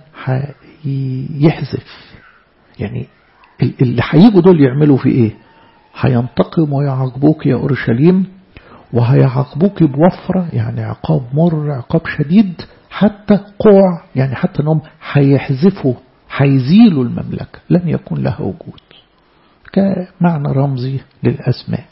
يحذف يعني اللي هيجوا دول يعملوا في ايه هينتقموا ويعاقبوك يا أورشليم وهيعاقبوك بوفرة يعني عقاب مر عقاب شديد حتى قوع يعني حتى انهم هيحذفوا هيزيلوا المملكة لن يكون لها وجود كمعنى رمزي للأسماء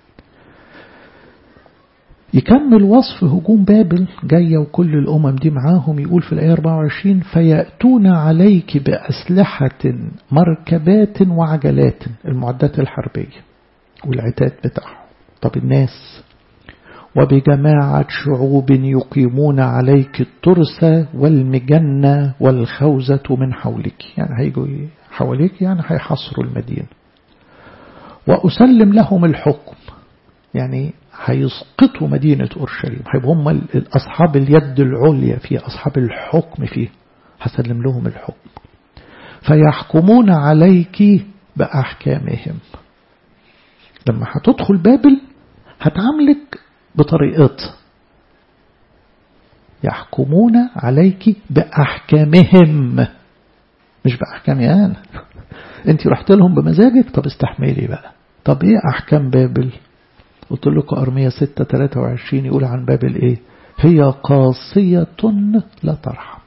يكمل وصف هجوم بابل جاية وكل الأمم دي معاهم يقول في الآية 24 فيأتون عليك بأسلحة مركبات وعجلات المعدات الحربية والعتاد بتاعهم طب الناس وبجماعة شعوب يقيمون عليك الترس والمجنة والخوزة من حولك يعني هيجوا حواليك يعني هيحصروا المدينة وأسلم لهم الحكم يعني هيسقطوا مدينة أورشليم هيبقوا هم أصحاب اليد العليا فيه أصحاب الحكم فيه هسلم لهم الحكم فيحكمون عليك بأحكامهم لما هتدخل بابل هتعاملك بطريقتها يحكمون عليك بأحكامهم مش بأحكامي أنا انت رحت لهم بمزاجك طب استحملي بقى طب ايه أحكام بابل قلت لكم أرمية 6 23 يقول عن بابل ايه هي قاسية لا ترحم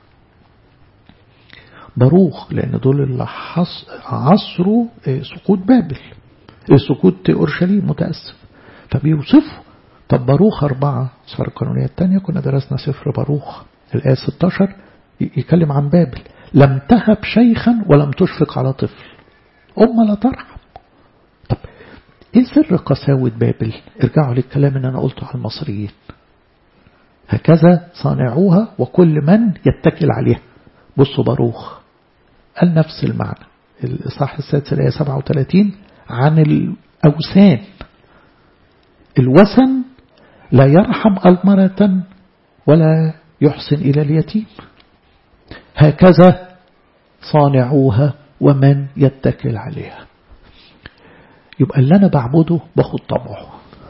باروخ لأن دول اللي عصروا سقوط بابل سقوط أورشليم متأسف فبيوصفوا طب باروخ أربعة صار القانونية الثانية كنا درسنا سفر باروخ الآية 16 يتكلم عن بابل لم تهب شيخا ولم تشفق على طفل أم لا ترحم طب إيه سر قساوة بابل ارجعوا للكلام اللي أنا قلته على المصريين هكذا صانعوها وكل من يتكل عليها بصوا باروخ قال نفس المعنى الإصحاح السادس الآية 37 عن الأوثان الوثن لا يرحم ألمرة ولا يحسن إلى اليتيم هكذا صانعوها ومن يتكل عليها يبقى اللي أنا بعبده باخد طبعه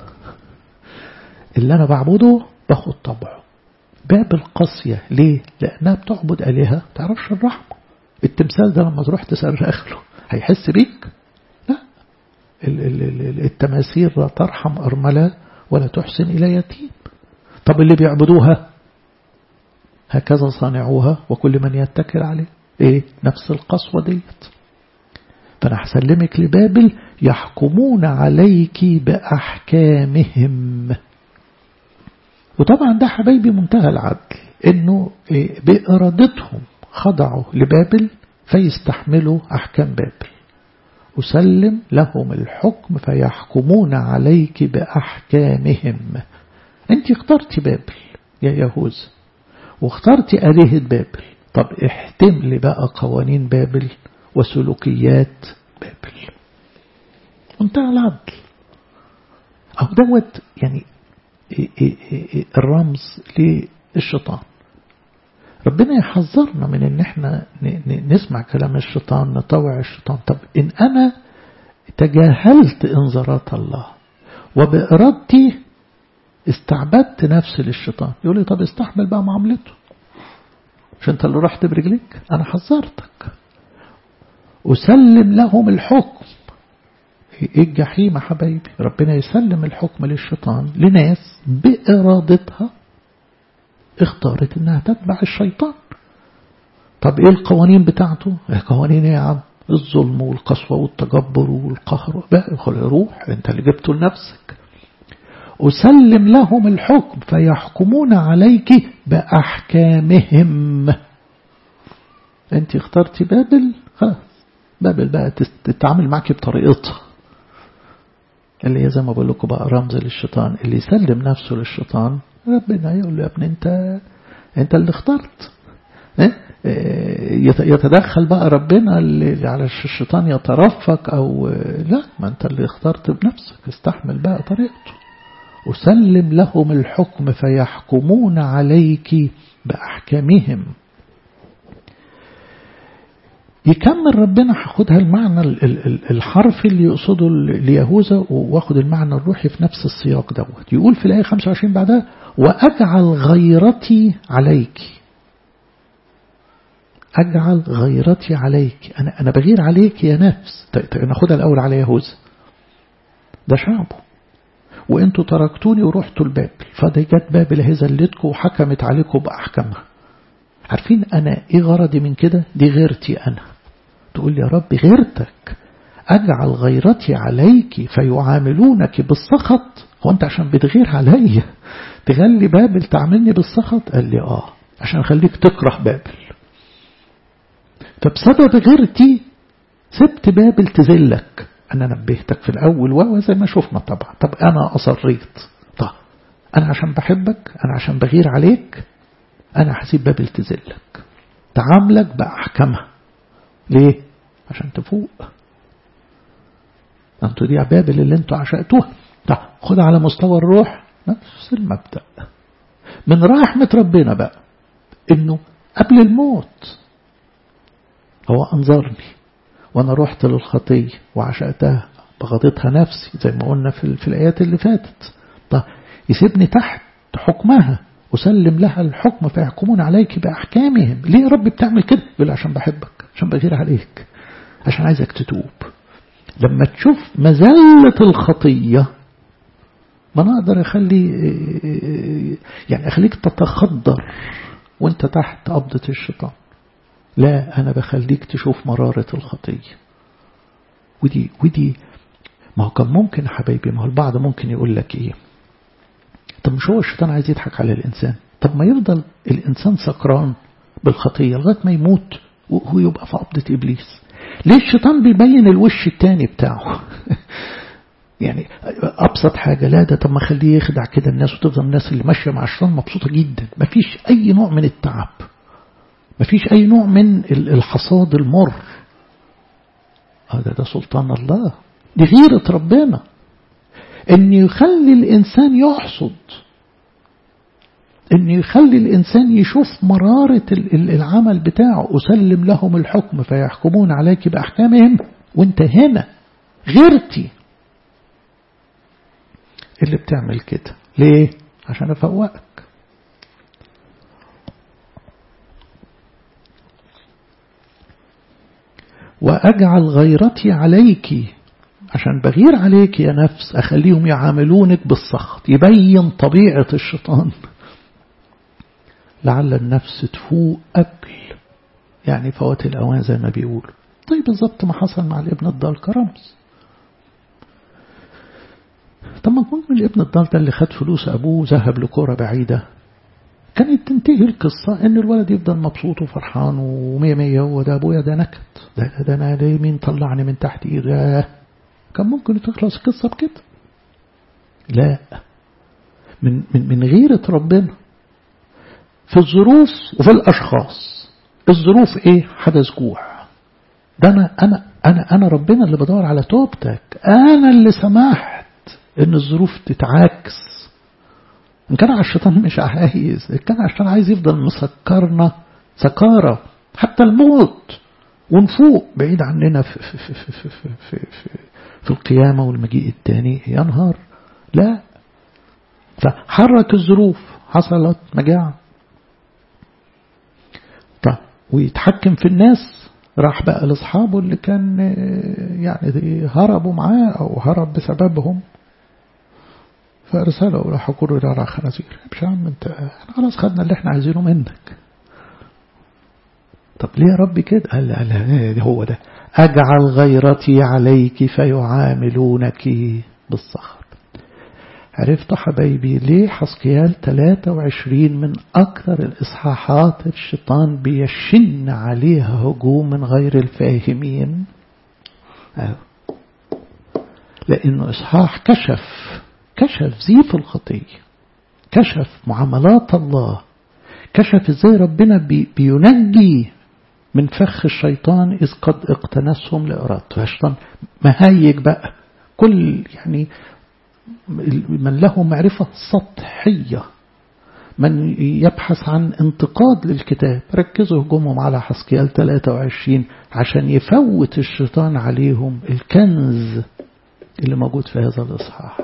اللي أنا بعبده باخد طبعه باب القاسية ليه؟ لأنها بتعبد آلهة تعرفش الرحمة التمثال ده لما تروح تصرخ له هيحس بيك لا التماثيل لا ترحم أرملة ولا تحسن إلى يتيم طب اللي بيعبدوها هكذا صانعوها وكل من يتكل عليه ايه نفس القسوة ديت فانا هسلمك لبابل يحكمون عليك بأحكامهم وطبعا ده حبايبي منتهى العدل انه إيه بإرادتهم خضعوا لبابل فيستحملوا أحكام بابل أسلم لهم الحكم فيحكمون عليك بأحكامهم أنت اخترت بابل يا يهوذا واخترت آلهة بابل طب احتمل بقى قوانين بابل وسلوكيات بابل منتهى العدل أو دوت يعني الرمز للشيطان ربنا يحذرنا من ان احنا نسمع كلام الشيطان نطوع الشيطان طب ان انا تجاهلت انذارات الله وبإرادتي استعبدت نفسي للشيطان يقول لي طب استحمل بقى معاملته مش انت اللي رحت برجليك انا حذرتك أسلم لهم الحكم ايه الجحيم حبايبي ربنا يسلم الحكم للشيطان لناس بإرادتها اختارت انها تتبع الشيطان طب ايه القوانين بتاعته القوانين يا عم الظلم والقسوة والتجبر والقهر بقى روح انت اللي جبته لنفسك أسلم لهم الحكم فيحكمون عليك بأحكامهم انت اخترتي بابل خلاص بابل بقى تتعامل معك بطريقتها اللي هي زي ما بقول لكم بقى رمز للشيطان اللي يسلم نفسه للشيطان ربنا يقول له يا ابني انت انت اللي اخترت يتدخل بقى ربنا اللي على الشيطان يترفق او لا ما انت اللي اخترت بنفسك استحمل بقى طريقته أسلم لهم الحكم فيحكمون عليك بأحكامهم يكمل ربنا هاخدها المعنى الحرفي اللي يقصده ليهوذا واخد المعنى الروحي في نفس السياق دوت يقول في الآية 25 بعدها وأجعل غيرتي عليك أجعل غيرتي عليك أنا, أنا بغير عليك يا نفس ناخدها الأول على يهوذا ده شعبه وانتوا تركتوني ورحتوا لبابل فده جت بابل هي زلتكم وحكمت عليكم بأحكامها عارفين أنا إيه غرضي من كده دي غيرتي أنا تقول يا رب غيرتك أجعل غيرتي عليك فيعاملونك بالسخط هو أنت عشان بتغير عليا تغلي بابل تعملني بالسخط قال لي آه عشان أخليك تكره بابل فبسبب غيرتي سبت بابل تذلك أنا نبهتك في الأول وهو زي ما شفنا طبعا طب أنا أصريت طب أنا عشان بحبك أنا عشان بغير عليك أنا هسيب بابل تذلك تعاملك بأحكامها ليه؟ عشان تفوق أنتوا دي بابل اللي أنتوا عشقتوها طب خد على مستوى الروح نفس المبدأ من رحمة ربنا بقى إنه قبل الموت هو أنظرني وأنا رحت للخطية وعشقتها بغضتها نفسي زي ما قلنا في, في الآيات اللي فاتت طب يسيبني تحت حكمها وسلم لها الحكم فيحكمون عليك بأحكامهم ليه يا رب بتعمل كده يقول عشان بحبك عشان بغير عليك عشان عايزك تتوب لما تشوف مزلة الخطية ما أنا أقدر أخلي يعني أخليك تتخدر وانت تحت قبضة الشيطان لا أنا بخليك تشوف مرارة الخطية ودي ودي ما هو كان ممكن حبايبي ما هو البعض ممكن يقول لك إيه طب مش هو الشيطان عايز يضحك على الإنسان طب ما يفضل الإنسان سكران بالخطية لغاية ما يموت وهو يبقى في قبضة إبليس ليه الشيطان بيبين الوش التاني بتاعه يعني أبسط حاجة لا ده طب ما خليه يخدع كده الناس وتفضل الناس اللي ماشية مع الشيطان مبسوطة جدا ما فيش أي نوع من التعب ما فيش أي نوع من الحصاد المر هذا ده سلطان الله دي غيرة ربنا ان يخلي الإنسان يحصد ان يخلي الإنسان يشوف مرارة العمل بتاعه أسلم لهم الحكم فيحكمون عليك بأحكامهم وانت هنا غيرتي اللي بتعمل كده ليه عشان أفوقك وأجعل غيرتي عليك عشان بغير عليك يا نفس أخليهم يعاملونك بالسخط يبين طبيعة الشيطان لعل النفس تفوق قبل يعني فوات الأوان زي ما بيقولوا طيب بالظبط ما حصل مع الابن الضال كرمز طب ما ممكن الابن الضال ده اللي خد فلوس أبوه ذهب لكرة بعيدة كانت تنتهي القصة ان الولد يفضل مبسوط وفرحان ومية مية هو ده ابويا ده نكت ده ده انا ليه مين طلعني من تحت ايده كان ممكن تخلص القصة بكده لا من, من, من غيرة ربنا في الظروف وفي الأشخاص الظروف ايه حدث جوع ده أنا, أنا, أنا, أنا ربنا اللي بدور على توبتك أنا اللي سمحت إن الظروف تتعاكس إن كان على الشيطان مش عايز إن كان الشيطان عايز يفضل مسكرنا سكارة حتى الموت ونفوق بعيد عننا في, في, في, في, في, في, في, في, في القيامة والمجيء الثاني ينهار لا فحرك الظروف حصلت مجاعة طيب ويتحكم في الناس راح بقى لأصحابه اللي كان يعني هربوا معاه أو هرب بسببهم فأرسلوا إلى حقور إلى رعى خنازير مش يا عم أنت احنا خلاص خدنا اللي احنا عايزينه منك طب ليه يا رب كده قال لا هو ده أجعل غيرتي عليك فيعاملونك بالصخر عرفت حبايبي ليه حسقيال 23 من أكثر الإصحاحات الشيطان بيشن عليها هجوم من غير الفاهمين أه. لأنه إصحاح كشف كشف زيف الخطية كشف معاملات الله كشف ازاي ربنا بي بينجي من فخ الشيطان إذ قد اقتنسهم لإرادته الشيطان مهايج بقى كل يعني من له معرفة سطحية من يبحث عن انتقاد للكتاب ركزوا هجومهم على حسكيال 23 عشان يفوت الشيطان عليهم الكنز اللي موجود في هذا الإصحاح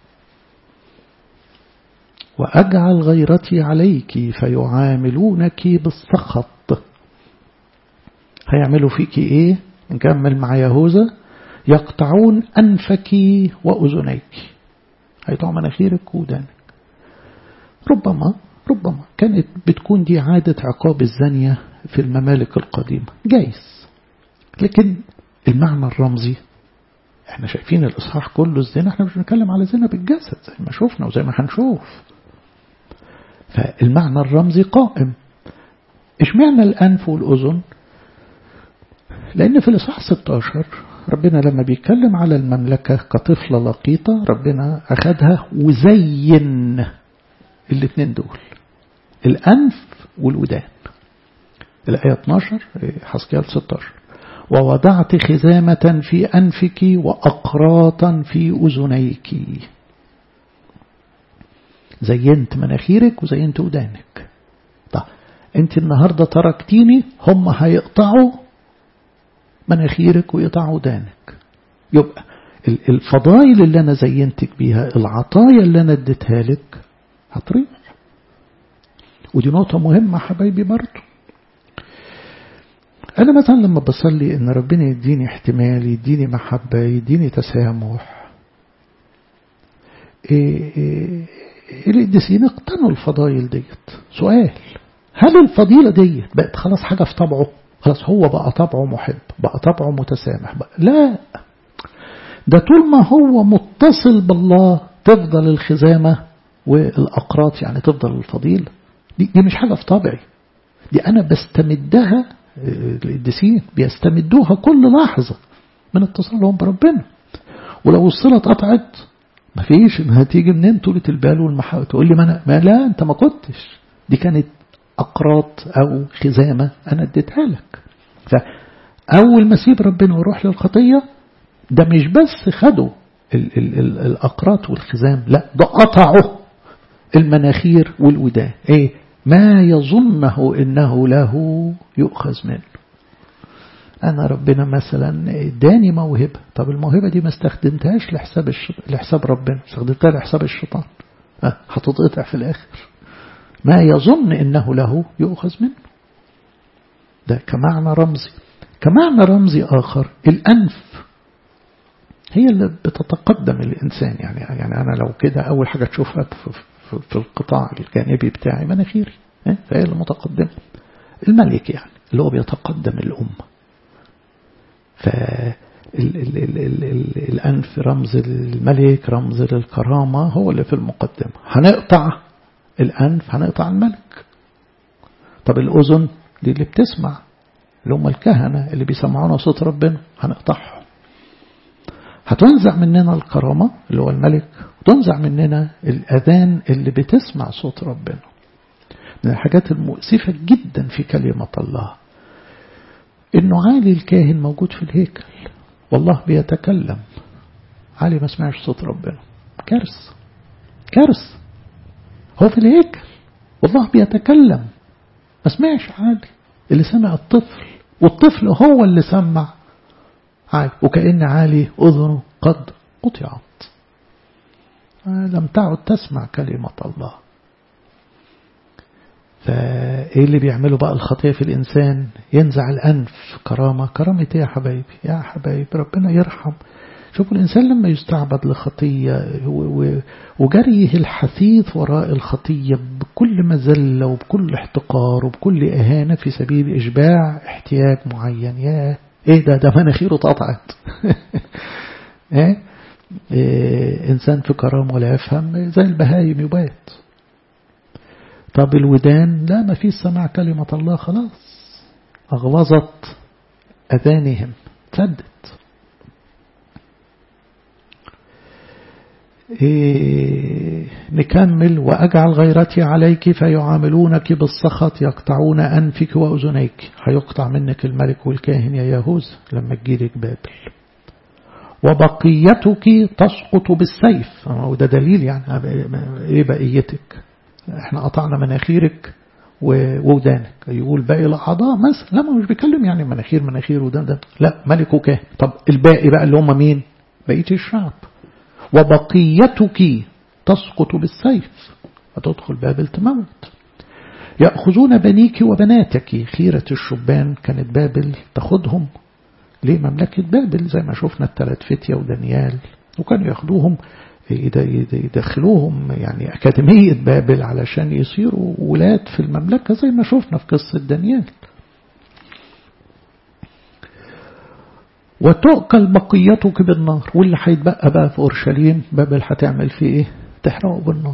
وأجعل غيرتي عليك فيعاملونك بالسخط هيعملوا فيك إيه نكمل مع يهوذا يقطعون أنفك وأذنيك هيقطعوا مناخيرك ودانك ربما ربما كانت بتكون دي عادة عقاب الزانية في الممالك القديمة جايز لكن المعنى الرمزي احنا شايفين الإصحاح كله الزنا احنا مش بنتكلم على زنا بالجسد زي ما شفنا وزي ما هنشوف فالمعنى الرمزي قائم اشمعنى الأنف والأذن لأن في الإصحاح 16 ربنا لما بيتكلم على المملكة كطفلة لقيطة ربنا أخدها وزين الاثنين دول الأنف والودان الآية 12 حسكيال 16 ووضعت خزامة في أنفك وأقراطا في أذنيك زينت مناخيرك وزينت ودانك طب انت النهاردة تركتيني هم هيقطعوا مناخيرك ويقطعوا ودانك يبقى الفضائل اللي أنا زينتك بيها العطايا اللي أنا اديتها لك هتروح ودي نقطة مهمة حبايبي برضو أنا مثلا لما بصلي إن ربنا يديني احتمال يديني محبة يديني تسامح إيه إيه القديسين اقتنوا الفضائل ديت سؤال هل الفضيلة ديت بقت خلاص حاجة في طبعه خلاص هو بقى طبعه محب بقى طبعه متسامح بقى لا ده طول ما هو متصل بالله تفضل الخزامة والأقراط يعني تفضل الفضيلة دي, دي مش حاجة في طبعي دي أنا بستمدها القديسين بيستمدوها كل لحظة من اتصالهم بربنا ولو الصلة اتقطعت مفيش انها تيجي منين طولة البال والمحاوة تقول لي ما, أنا ما لا انت ما كنتش دي كانت أقراط أو خزامة أنا اديتها لك فأول ما سيب ربنا ويروح للخطية ده مش بس خدوا ال ال ال الأقراط والخزام لا ده قطعوا المناخير والودان ايه ما يظنه انه له يؤخذ منه انا ربنا مثلا اداني موهبة طب الموهبة دي ما استخدمتهاش لحساب لحساب ربنا استخدمتها لحساب الشيطان أه هتتقطع في الاخر ما يظن انه له يؤخذ منه ده كمعنى رمزي كمعنى رمزي اخر الانف هي اللي بتتقدم الانسان يعني يعني انا لو كده اول حاجه تشوفها في القطاع الجانبي بتاعي مناخيري فهي المتقدمة الملك يعني اللي هو بيتقدم الأمة فالأنف رمز الملك رمز للكرامة هو اللي في المقدمة هنقطع الأنف هنقطع الملك طب الأذن دي اللي بتسمع اللي هم الكهنة اللي بيسمعونا صوت ربنا هنقطعهم هتنزع مننا الكرامة اللي هو الملك وتنزع مننا الأذان اللي بتسمع صوت ربنا من الحاجات المؤسفة جدا في كلمة الله إنه عالي الكاهن موجود في الهيكل والله بيتكلم عالي ما سمعش صوت ربنا كارثة كارثة هو في الهيكل والله بيتكلم ما سمعش عالي اللي سمع الطفل والطفل هو اللي سمع عالي وكأن عالي أذنه قد قطعت لم تعد تسمع كلمة الله فإيه اللي بيعمله بقى الخطية في الإنسان ينزع الأنف كرامة كرامة إيه يا حبايبي يا حبايبي ربنا يرحم شوفوا الإنسان لما يستعبد لخطية وجريه الحثيث وراء الخطية بكل مزلة وبكل احتقار وبكل إهانة في سبيل إشباع احتياج معين يا إيه ده ده مناخيره اتقطعت إيه؟ إيه إنسان في كرامة ولا يفهم زي البهايم يبات طب الودان لا ما فيش سماع كلمة الله خلاص أغلظت أذانهم سدت إيه نكمل وأجعل غيرتي عليك فيعاملونك بالسخط يقطعون أنفك وأذنيك هيقطع منك الملك والكاهن يا يهوذا لما تجيلك بابل وبقيتك تسقط بالسيف وده دليل يعني ايه بقيتك احنا قطعنا مناخيرك وودانك يقول باقي الأعضاء مثلا لا ما مش بيتكلم يعني مناخير مناخير ودان ده لا ملك وكاهن طب الباقي بقى اللي هم مين بقية الشعب وبقيتك تسقط بالسيف فتدخل بابل تموت يأخذون بنيك وبناتك خيرة الشبان كانت بابل تاخدهم لمملكة بابل زي ما شفنا الثلاث فتية ودانيال وكانوا ياخدوهم يدخلوهم يعني أكاديمية بابل علشان يصيروا ولاد في المملكة زي ما شفنا في قصة دانيال وتؤكل بقيتك بالنار واللي هيتبقى بقى في أورشليم بابل هتعمل فيه إيه تحرقه بالنار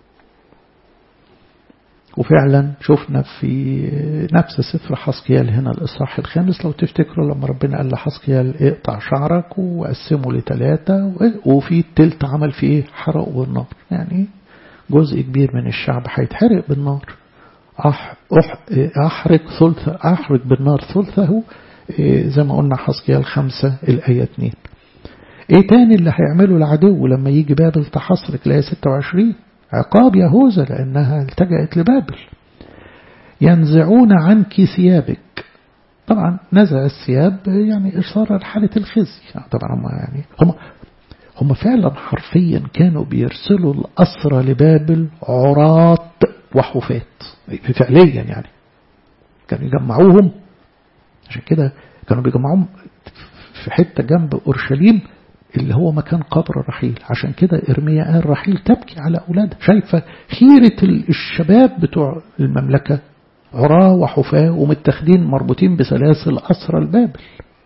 وفعلا شفنا في نفس سفر حسقيال هنا الإصحاح الخامس لو تفتكروا لما ربنا قال لحسقيال اقطع شعرك وقسمه لثلاثة وفي التلت عمل فيه ايه حرقه بالنار يعني جزء كبير من الشعب هيتحرق بالنار أح أح أحرق ثلث أحرق بالنار ثلثه زي ما قلنا حسقيال خمسة الآية 2 ايه تاني اللي هيعمله العدو لما يجي بابل تحصرك الآية 26 عقاب يهوذا لأنها التجأت لبابل ينزعون عنك ثيابك طبعا نزع الثياب يعني إشارة لحالة الخزي يعني طبعا هم يعني هم هم فعلا حرفيا كانوا بيرسلوا الأسرى لبابل عراة وحفاة فعليا يعني كانوا يجمعوهم عشان كده كانوا بيجمعوهم في حتة جنب أورشليم اللي هو مكان قبر رحيل عشان كده إرميا قال رحيل تبكي على أولادها شايفة خيرة الشباب بتوع المملكة عراة وحفاة ومتخذين مربوطين بسلاسل أسرى البابل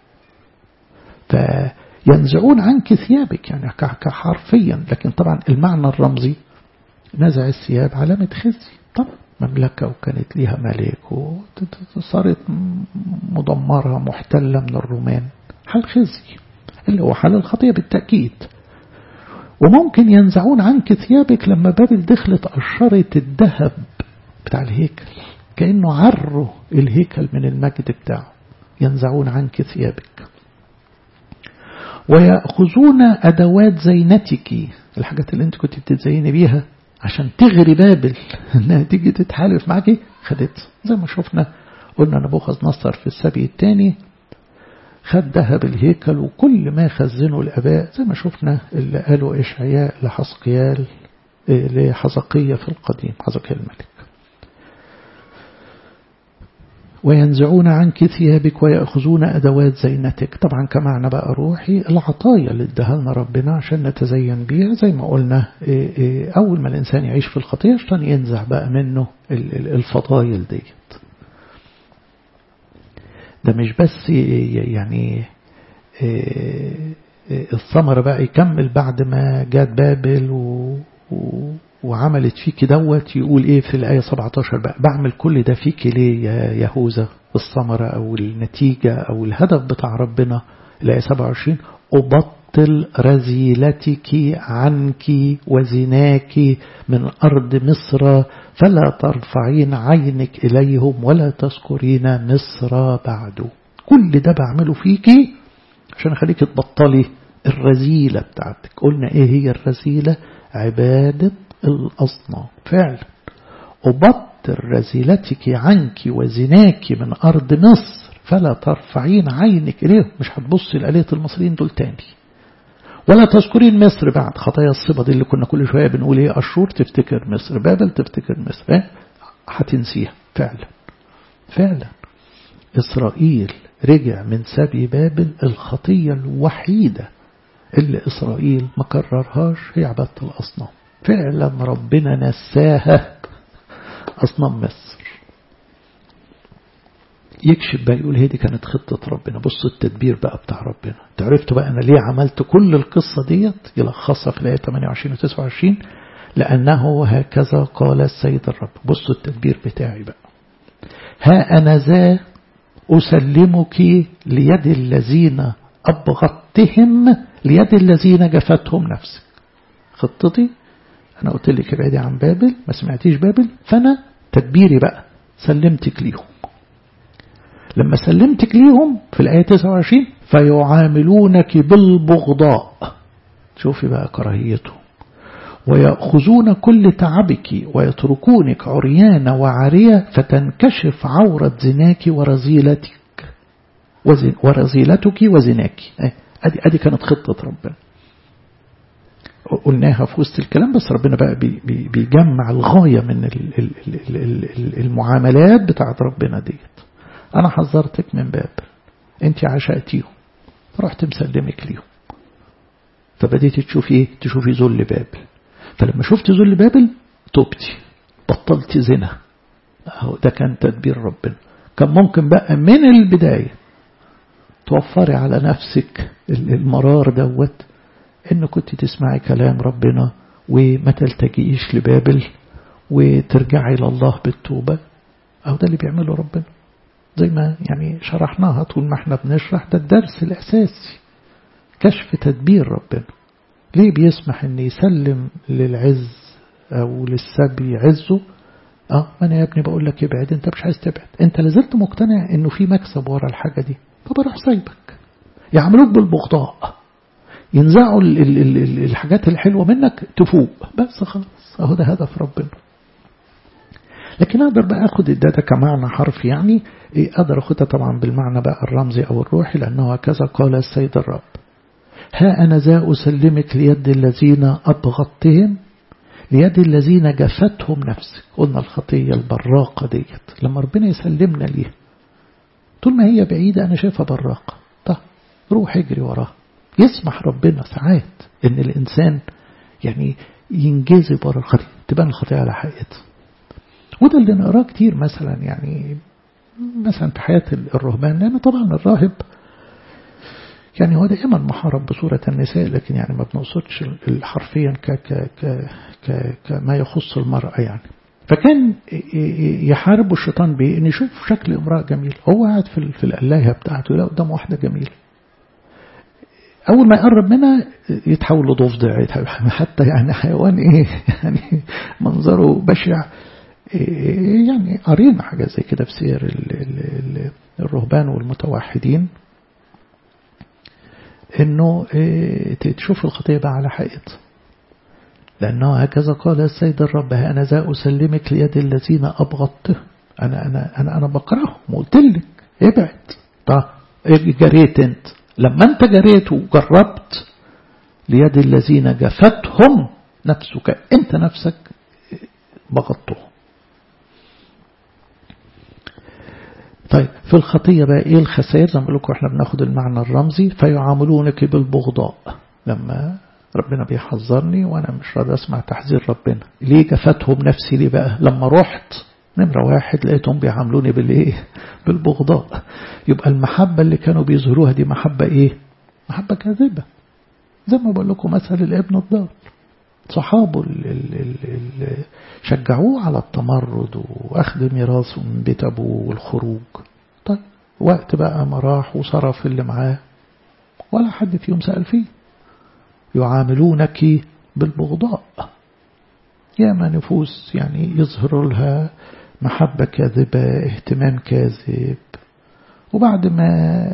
فينزعون عنك ثيابك يعني كحرفيا لكن طبعا المعنى الرمزي نزع الثياب علامة خزي طبعا مملكة وكانت ليها ملك وصارت مدمرة محتلة من الرومان حال خزي اللي هو حال الخطية بالتأكيد وممكن ينزعون عنك ثيابك لما بابل دخلت قشرت الذهب بتاع الهيكل كأنه عروا الهيكل من المجد بتاعه ينزعون عنك ثيابك ويأخذون أدوات زينتك الحاجات اللي انت كنت بتتزيني بيها عشان تغري بابل انها تيجي تتحالف معك خدت زي ما شفنا قلنا نبوخذ نصر في السبي الثاني خد ذهب الهيكل وكل ما خزنه الأباء زي ما شفنا اللي قالوا إشعياء لحسقيال لحزقية في القديم حزقية الملك وينزعون عنك ثيابك ويأخذون أدوات زينتك طبعا كمعنى بقى روحي العطايا اللي ادها لنا ربنا عشان نتزين بيها زي ما قلنا أول ما الإنسان يعيش في الخطية عشان ينزع بقى منه الفضايل ديت ده مش بس يعني الثمرة بقى يكمل بعد ما جات بابل و وعملت فيك دوت يقول ايه في الآية 17 بقى بعمل كل ده فيك ليه يا يهوذا الثمرة أو النتيجة أو الهدف بتاع ربنا الآية 27 أبطل رزيلتك عنك وزناك من أرض مصر فلا ترفعين عينك إليهم ولا تذكرين مصر بعد كل ده بعمله فيكي عشان أخليك تبطلي الرزيلة بتاعتك قلنا إيه هي الرزيلة عبادة الأصنام فعلا أبطل رزيلتك عنك وزناك من أرض مصر فلا ترفعين عينك إليهم مش هتبصي لآلية المصريين دول تاني ولا تذكرين مصر بعد خطايا الصبا دي اللي كنا كل شوية بنقول ايه أشور تفتكر مصر بابل تفتكر مصر ايه هتنسيها فعلا فعلا إسرائيل رجع من سبي بابل الخطية الوحيدة اللي إسرائيل ما كررهاش هي عبادة الأصنام فعلا ربنا نساها أصنام مصر يكشف بقى يقول هي دي كانت خطة ربنا بص التدبير بقى بتاع ربنا تعرفت بقى أنا ليه عملت كل القصة ديت يلخصها في الآية 28 و 29 لأنه هكذا قال السيد الرب بصوا التدبير بتاعي بقى ها أنا ذا أسلمك ليد الذين أبغضتهم ليد الذين جفتهم نفسك خطتي أنا قلت لك ابعدي عن بابل ما سمعتيش بابل فأنا تدبيري بقى سلمتك ليهم لما سلمتك ليهم في الآية 29 فيعاملونك بالبغضاء شوفي بقى كراهيتهم ويأخذون كل تعبك ويتركونك عريانة وعارية فتنكشف عورة زناك ورزيلتك وزن ورزيلتك وزناك ادي ادي كانت خطة ربنا قلناها في وسط الكلام بس ربنا بقى بي بي بيجمع الغاية من المعاملات بتاعت ربنا ديت أنا حذرتك من بابل أنت عشقتيهم رحت مسلمك ليهم فبديتي تشوفي ايه تشوفي ذل بابل فلما شفت ذل بابل توبتي بطلت زنا اهو ده كان تدبير ربنا كان ممكن بقى من البداية توفري على نفسك المرار دوت ان كنت تسمعي كلام ربنا وما تلتجئيش لبابل وترجعي إلى الله بالتوبة أو ده اللي بيعمله ربنا زي ما يعني شرحناها طول ما احنا بنشرح ده الدرس الأساسي كشف تدبير ربنا ليه بيسمح ان يسلم للعز او للسبي عزه اه ما انا يا ابني بقول لك ابعد انت مش عايز تبعد انت لازلت مقتنع انه في مكسب ورا الحاجة دي فبروح سايبك يعملوك بالبغضاء ينزعوا ال ال ال الحاجات الحلوة منك تفوق بس خلاص اهو ده هدف ربنا لكن أقدر بقى أخد الداتا كمعنى حرف يعني إيه أقدر أخدها طبعا بالمعنى بقى الرمزي أو الروحي لأنه هكذا قال السيد الرب ها أنا ذا أسلمك ليد الذين أبغضتهم ليد الذين جفتهم نفسك قلنا الخطية البراقة ديت لما ربنا يسلمنا ليها طول ما هي بعيدة أنا شايفها براقة طب روح اجري وراها يسمح ربنا ساعات ان الإنسان يعني ينجذب ورا الخطية تبان الخطية على حقيقتها وده اللي نقراه كتير مثلا يعني مثلا في حياة الرهبان لأن طبعا الراهب يعني هو دائما محارب بصورة النساء لكن يعني ما بنقصدش حرفيا ك ك ك ك كما يخص المرأة يعني فكان يحارب الشيطان بإيه إن يشوف شكل امرأة جميل هو قاعد في في القلاية بتاعته يلاقي قدامه واحدة جميلة أول ما يقرب منها يتحول لضفدع حتى يعني حيوان إيه يعني منظره بشع يعني قرينا حاجة زي كده في سير الرهبان والمتوحدين انه تشوف الخطية بقى على حقيقتها لأنه هكذا قال السيد الرب ها أنا ذا أسلمك ليد الذين أبغضته أنا أنا أنا أنا بكرههم وقلت لك ابعد طب جريت أنت لما أنت جريت وجربت ليد الذين جفتهم نفسك أنت نفسك بغضتهم طيب في الخطية بقى إيه الخسائر زي ما بقول لكم إحنا بناخد المعنى الرمزي فيعاملونك بالبغضاء لما ربنا بيحذرني وأنا مش راضي أسمع تحذير ربنا ليه جفتهم نفسي ليه بقى لما رحت نمرة واحد لقيتهم بيعاملوني بالإيه بالبغضاء يبقى المحبة اللي كانوا بيظهروها دي محبة إيه محبة كاذبة زي ما بقول لكم مثل الابن الضال صحابه اللي شجعوه على التمرد وأخذ ميراثه من بيت أبوه والخروج طيب وقت بقى ما راح وصرف اللي معاه ولا حد فيهم سأل فيه يعاملونك بالبغضاء ياما نفوس يعني يظهر لها محبة كاذبة اهتمام كاذب وبعد ما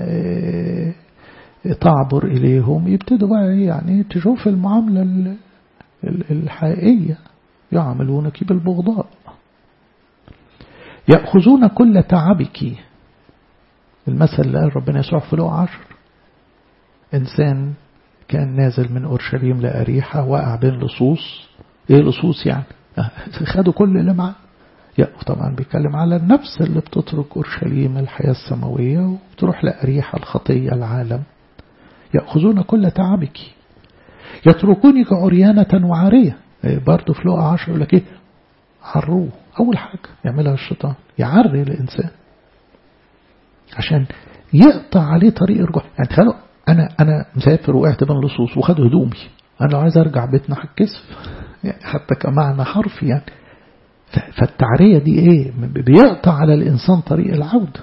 تعبر إليهم يبتدوا بقى يعني تشوف المعاملة الحقيقية يعملونك بالبغضاء يأخذون كل تعبك المثل اللي قال ربنا يسوع في لقى عشر إنسان كان نازل من أورشليم لأريحة وقع بين لصوص إيه لصوص يعني خدوا كل اللي معاه طبعا بيتكلم على النفس اللي بتترك أورشليم الحياة السماوية وبتروح لأريحة الخطية العالم يأخذون كل تعبك يتركونك عريانة وعارية برضه في لقى عشر يقول لك ايه عروه أول حاجة يعملها الشيطان يعري الإنسان عشان يقطع عليه طريق الرجوع يعني تخيلوا أنا أنا مسافر وقعت بين لصوص وخد هدومي أنا لو عايز أرجع بيتنا هتكسف يعني حتى كمعنى حرفي يعني فالتعرية دي إيه بيقطع على الإنسان طريق العودة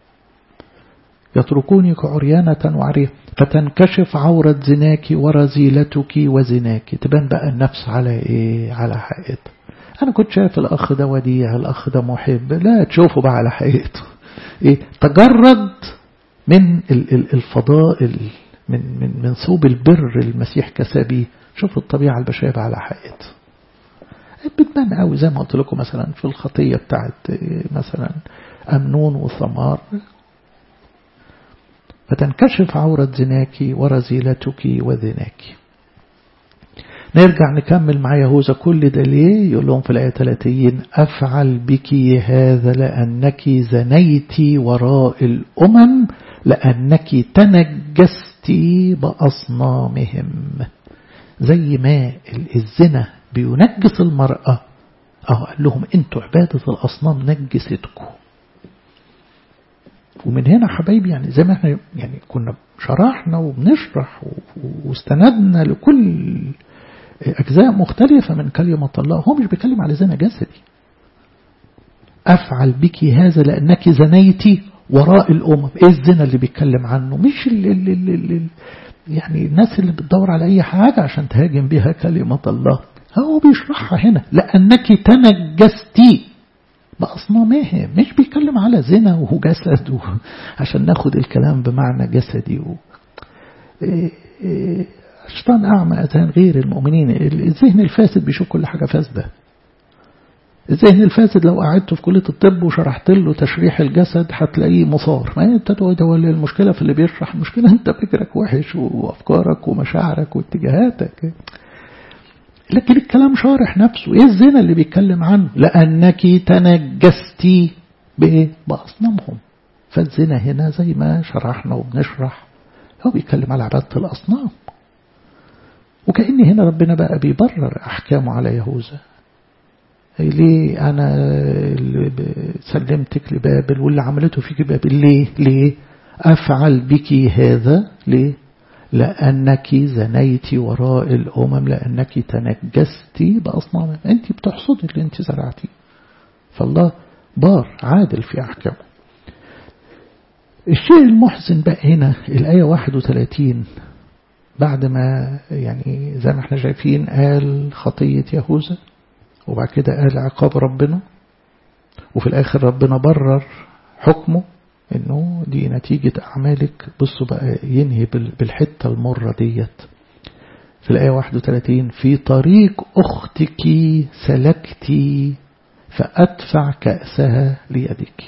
يتركونك عريانة وعرية فتنكشف عورة زناك ورزيلتك وزناك تبان بقى النفس على إيه على حقيقته أنا كنت شايف الأخ ده وديع الأخ ده محب لا تشوفه بقى على حقيقته إيه تجرد من الفضائل من من من ثوب البر المسيح كسبيه شوف الطبيعة البشرية على حقيقة بتبان قوي زي ما قلت لكم مثلا في الخطية بتاعت مثلا أمنون وثمار فتنكشف عورة زناك ورزيلتك وذناك نرجع نكمل مع يهوذا كل ده ليه يقول لهم في الآية 30 أفعل بك هذا لأنك زنيت وراء الأمم لأنك تنجست بأصنامهم زي ما الزنا بينجس المرأة أهو قال لهم انتوا عبادة الأصنام نجستكم ومن هنا حبايبي يعني زي ما احنا يعني كنا شرحنا وبنشرح واستندنا لكل أجزاء مختلفة من كلمة الله هو مش بيتكلم على زنا جسدي أفعل بك هذا لأنك زنيتي وراء الأمم إيه الزنا اللي بيتكلم عنه مش ال ال ال ال ال يعني الناس اللي بتدور على أي حاجة عشان تهاجم بها كلمة الله هو بيشرحها هنا لأنك تنجستي بأصنامهم مش بيتكلم على زنا وهو جسد عشان ناخد الكلام بمعنى جسدي و... إيه إيه الشيطان أعمى أذهان غير المؤمنين الذهن الفاسد بيشوف كل حاجة فاسدة الذهن الفاسد لو قعدته في كلية الطب وشرحت له تشريح الجسد هتلاقيه مثار ما انت ده المشكلة في اللي بيشرح المشكلة انت فكرك وحش وافكارك ومشاعرك واتجاهاتك لكن الكلام شارح نفسه ايه الزنا اللي بيتكلم عنه لانك تنجستي بايه باصنامهم فالزنا هنا زي ما شرحنا وبنشرح هو بيتكلم على عبادة الأصنام وكأن هنا ربنا بقى بيبرر أحكامه على يهوذا ليه أنا سلمتك لبابل واللي عملته فيك بابل ليه ليه أفعل بك هذا ليه لأنك زنيت وراء الأمم لأنك تنجست بأصنام أنت بتحصد اللي أنت زرعتيه فالله بار عادل في أحكامه الشيء المحزن بقى هنا الآية 31 بعد ما يعني زي ما احنا شايفين قال خطية يهوذا وبعد كده قال عقاب ربنا وفي الآخر ربنا برر حكمه انه دي نتيجة أعمالك بصوا بقى ينهي بالحتة المرة ديت في الآية 31 في طريق أختك سلكتي فأدفع كأسها ليدك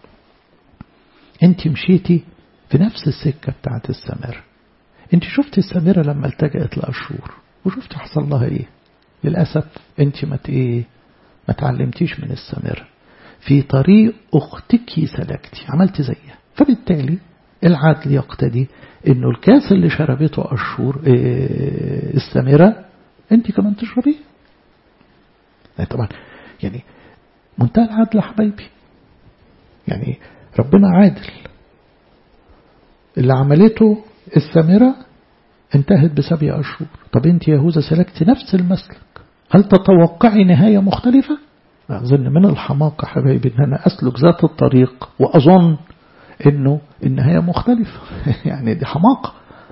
انت مشيتي في نفس السكة بتاعت السمر انت شفت السامرة لما التجأت لأشور وشفت حصل لها ايه للأسف انت ما ايه ما تعلمتيش من السامرة في طريق أختك سلكتي عملت زيها فبالتالي العدل يقتدي انه الكاس اللي شربته أشور إيه السامرة انت كمان تشربيه يعني طبعا يعني منتهى العدل يا حبايبي يعني ربنا عادل اللي عملته السامرة انتهت بسبع أشهر طب انت يهوذا سلكت نفس المسلك هل تتوقعي نهاية مختلفة أظن من الحماقة حبايبي ان انا اسلك ذات الطريق واظن انه النهاية مختلفة يعني دي حماقة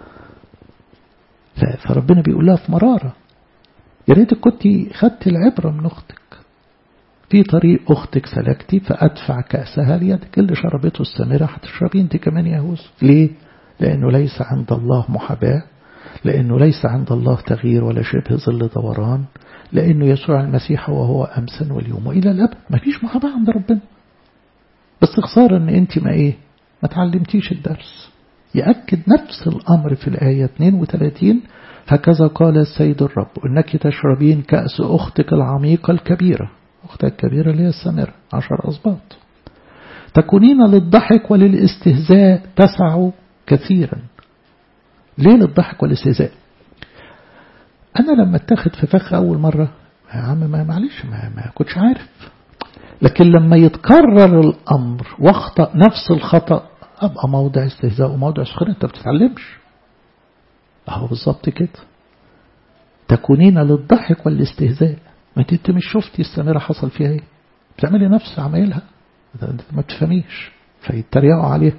فربنا بيقول لها في مرارة يا ريتك كنت خدت العبرة من اختك في طريق أختك سلكتي فأدفع كأسها ليدك اللي شربته السامرة هتشربي انت كمان يا هوز ليه؟ لأنه ليس عند الله محاباة لأنه ليس عند الله تغيير ولا شبه ظل دوران لأنه يسوع المسيح وهو أمسا واليوم وإلى الأبد ما فيش محاباة عند ربنا بس خسارة أن أنت ما إيه ما تعلمتيش الدرس يأكد نفس الأمر في الآية 32 هكذا قال السيد الرب إنك تشربين كأس أختك العميقة الكبيرة أختك الكبيرة اللي هي السامرة عشر أصباط تكونين للضحك وللاستهزاء تسع كثيرا ليه للضحك والاستهزاء أنا لما اتخذ في فخ أول مرة يا عم ما معلش ما, ما كنتش عارف لكن لما يتكرر الأمر واخطأ نفس الخطأ أبقى موضع استهزاء وموضع سخرية أنت بتتعلمش أهو بالظبط كده تكونين للضحك والاستهزاء ما انت مش شفتي السامرة حصل فيها ايه بتعملي نفس عمايلها ما بتفهميش فيتريقوا عليها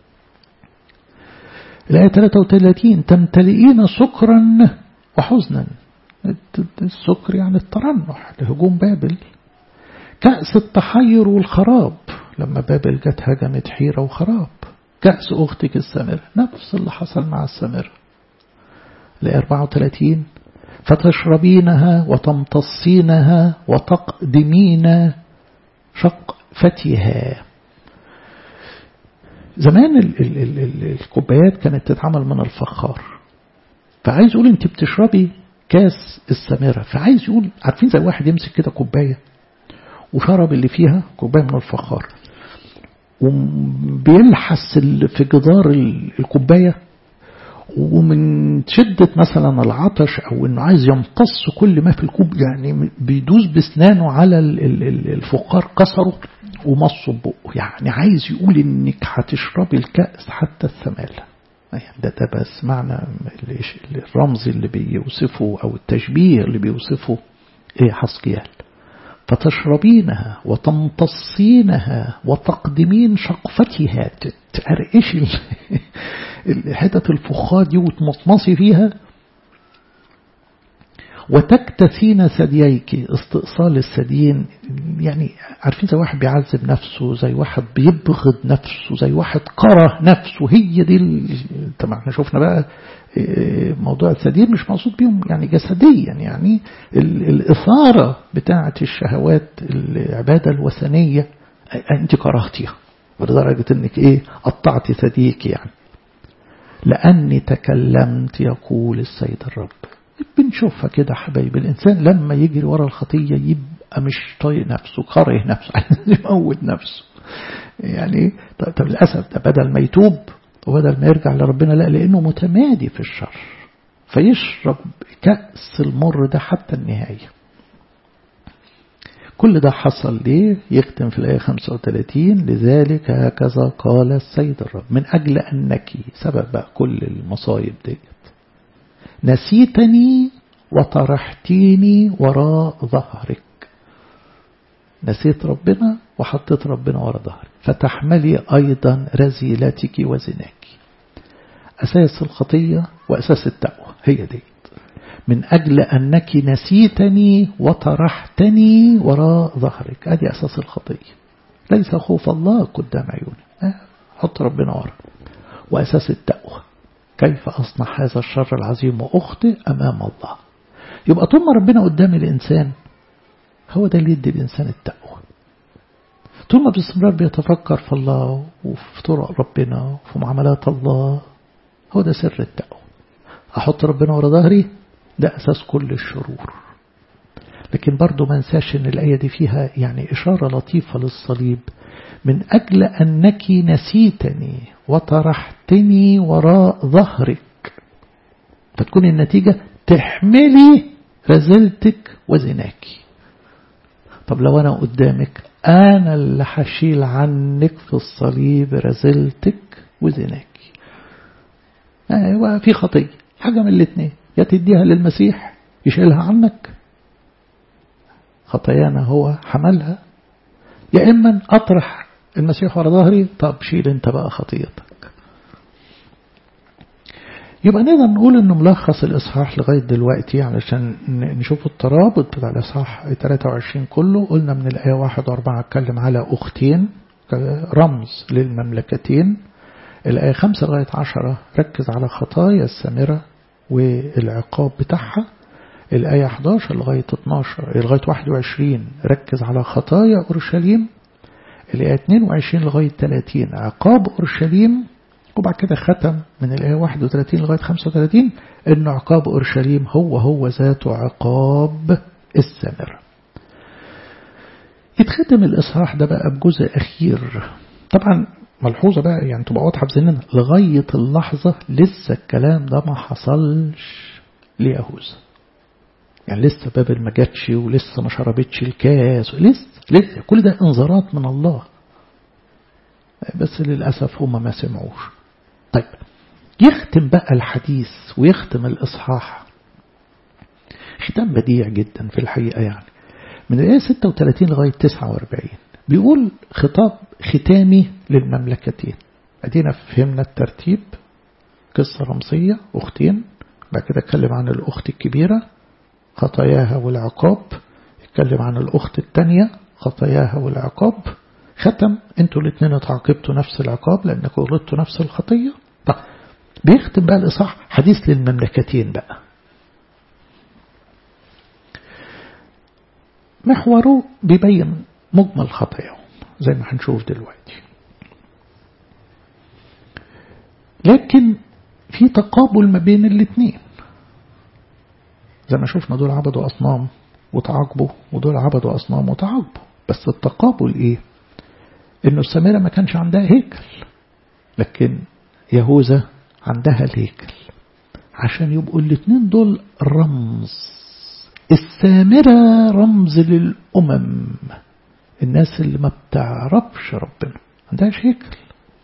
الآية 33 تمتلئين سكرا وحزنا السكر يعني الترنح لهجوم بابل كأس التحير والخراب لما بابل جت هجمت حيرة وخراب كأس أختك السامرة نفس اللي حصل مع السامرة ل 34 فتشربينها وتمتصينها وتقدمين شقفتها زمان ال ال ال ال الكوبايات كانت تتعمل من الفخار فعايز يقول انت بتشربي كاس السمرة فعايز يقول عارفين زي واحد يمسك كده كوباية وشرب اللي فيها كوباية من الفخار وبيلحس في جدار الكوباية ومن شدة مثلا العطش أو أنه عايز يمتص كل ما في الكوب يعني بيدوس بسنانه على الفقار كسره ومصه بقه يعني عايز يقول إنك هتشربي الكأس حتى الثمالة يعني ده ده بس معنى الرمز اللي بيوصفه أو التشبيه اللي بيوصفه إيه حسقيال فتشربينها وتمتصينها وتقدمين شقفتها تقرقشي حتة الفخار دي وتمطمصي فيها وتكتثين ثدييك استئصال الثديين يعني عارفين زي واحد بيعذب نفسه زي واحد بيبغض نفسه زي واحد كره نفسه هي دي طبعا احنا شفنا بقى موضوع الثديين مش مقصود بيهم يعني جسديا يعني الإثارة بتاعة الشهوات العبادة الوثنية أنت كرهتيها لدرجة أنك إيه قطعت ثديك يعني لأني تكلمت يقول السيد الرب بنشوفها كده حبايب الإنسان لما يجري ورا الخطية يبقى مش طايق نفسه كاره نفسه يموت نفسه يعني طب للأسف ده بدل ما يتوب وبدل ما يرجع لربنا لا لأنه متمادي في الشر فيشرب كأس المر ده حتى النهاية كل ده حصل ليه يختم في الآية 35 لذلك هكذا قال السيد الرب من أجل أنك سبب بقى كل المصايب ديت نسيتني وطرحتيني وراء ظهرك نسيت ربنا وحطيت ربنا وراء ظهرك فتحملي أيضا رزيلتك وزناك أساس الخطية وأساس التقوى هي دي من أجل أنك نسيتني وطرحتني وراء ظهرك أدي أساس الخطية ليس خوف الله قدام عيوني حط ربنا وراء وأساس التقوى كيف أصنع هذا الشر العظيم وأخطئ أمام الله يبقى طول ما ربنا قدام الإنسان هو ده اللي يدي الإنسان التقوى طول ما باستمرار بيتفكر في الله وفي طرق ربنا وفي معاملات الله هو ده سر التقوى أحط ربنا ورا ظهري ده أساس كل الشرور لكن برضو ما ننساش ان الآية دي فيها يعني إشارة لطيفة للصليب من أجل أنك نسيتني وطرحتني وراء ظهرك فتكون النتيجة تحملي رزلتك وزناك طب لو أنا قدامك أنا اللي هشيل عنك في الصليب رزلتك وزناك أيوة في خطية حاجة من الاثنين يا تديها للمسيح يشيلها عنك خطايانا هو حملها يا إما أطرح المسيح ورا ظهري طب شيل انت بقى خطيتك يبقى نقدر نقول انه ملخص الاصحاح لغايه دلوقتي علشان نشوف الترابط بتاع الاصحاح 23 كله قلنا من الايه 1 و4 اتكلم على اختين رمز للمملكتين الايه 5 لغايه 10 ركز على خطايا السامره والعقاب بتاعها الآية 11 لغاية 12 لغاية 21 ركز على خطايا أورشليم الآية 22 لغاية 30 عقاب أورشليم وبعد كده ختم من الآية 31 لغاية 35 أن عقاب أورشليم هو هو ذاته عقاب السامرة يتختم الإصحاح ده بقى بجزء أخير طبعا ملحوظة بقى يعني تبقى واضحة بذهننا لغاية اللحظة لسه الكلام ده ما حصلش ليهوذا يعني لسه بابل ما جاتش ولسه ما شربتش الكاس لسه لسه كل ده انذارات من الله بس للأسف هم ما سمعوش طيب يختم بقى الحديث ويختم الإصحاح ختام بديع جدا في الحقيقة يعني من الآية 36 لغاية 49 بيقول خطاب ختامي للمملكتين أدينا فهمنا الترتيب قصة رمزية أختين بعد كده اتكلم عن الأخت الكبيرة خطاياها والعقاب اتكلم عن الأخت الثانية خطاياها والعقاب ختم انتوا الاثنين اتعاقبتوا نفس العقاب لأنكم غلطتوا نفس الخطية طيب بيختم بقى الإصحاح حديث للمملكتين بقى محوره بيبين مجمل خطاياهم زي ما هنشوف دلوقتي لكن في تقابل ما بين الاثنين زي ما شفنا دول عبدوا أصنام وتعاقبوا ودول عبدوا أصنام وتعاقبوا بس التقابل إيه إنه السامرة ما كانش عندها هيكل لكن يهوذا عندها الهيكل عشان يبقوا الاثنين دول رمز السامرة رمز للأمم الناس اللي ما بتعرفش ربنا عندهاش هيكل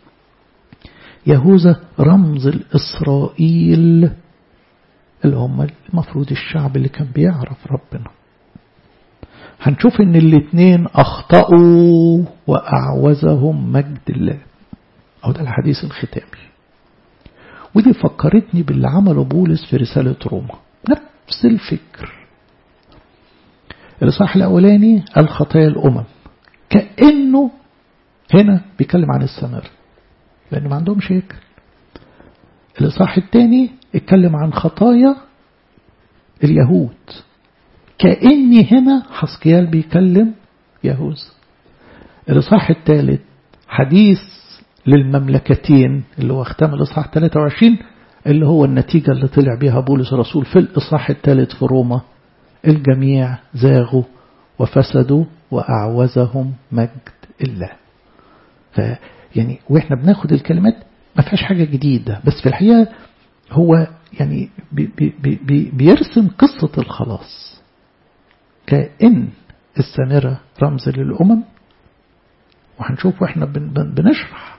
يهوذا رمز الإسرائيل اللي هم المفروض الشعب اللي كان بيعرف ربنا هنشوف ان الاثنين اخطأوا واعوزهم مجد الله او ده الحديث الختامي ودي فكرتني باللي عمله بولس في رسالة روما نفس الفكر الإصحاح الأولاني الخطايا الأمم كأنه هنا بيتكلم عن السمر لأن ما عندهمش هيكل الإصحاح الثاني اتكلم عن خطايا اليهود كأني هنا حسكيال بيكلم يهوذا الإصحاح الثالث حديث للمملكتين اللي هو ختام الإصحاح 23 اللي هو النتيجة اللي طلع بها بولس الرسول في الإصحاح الثالث في روما الجميع زاغوا وفسدوا وأعوزهم مجد الله فيعني وإحنا بناخد الكلمات ما فيهاش حاجة جديدة بس في الحقيقة هو يعني بي بي بي بيرسم قصة الخلاص كأن السامرة رمز للأمم وهنشوف واحنا بنشرح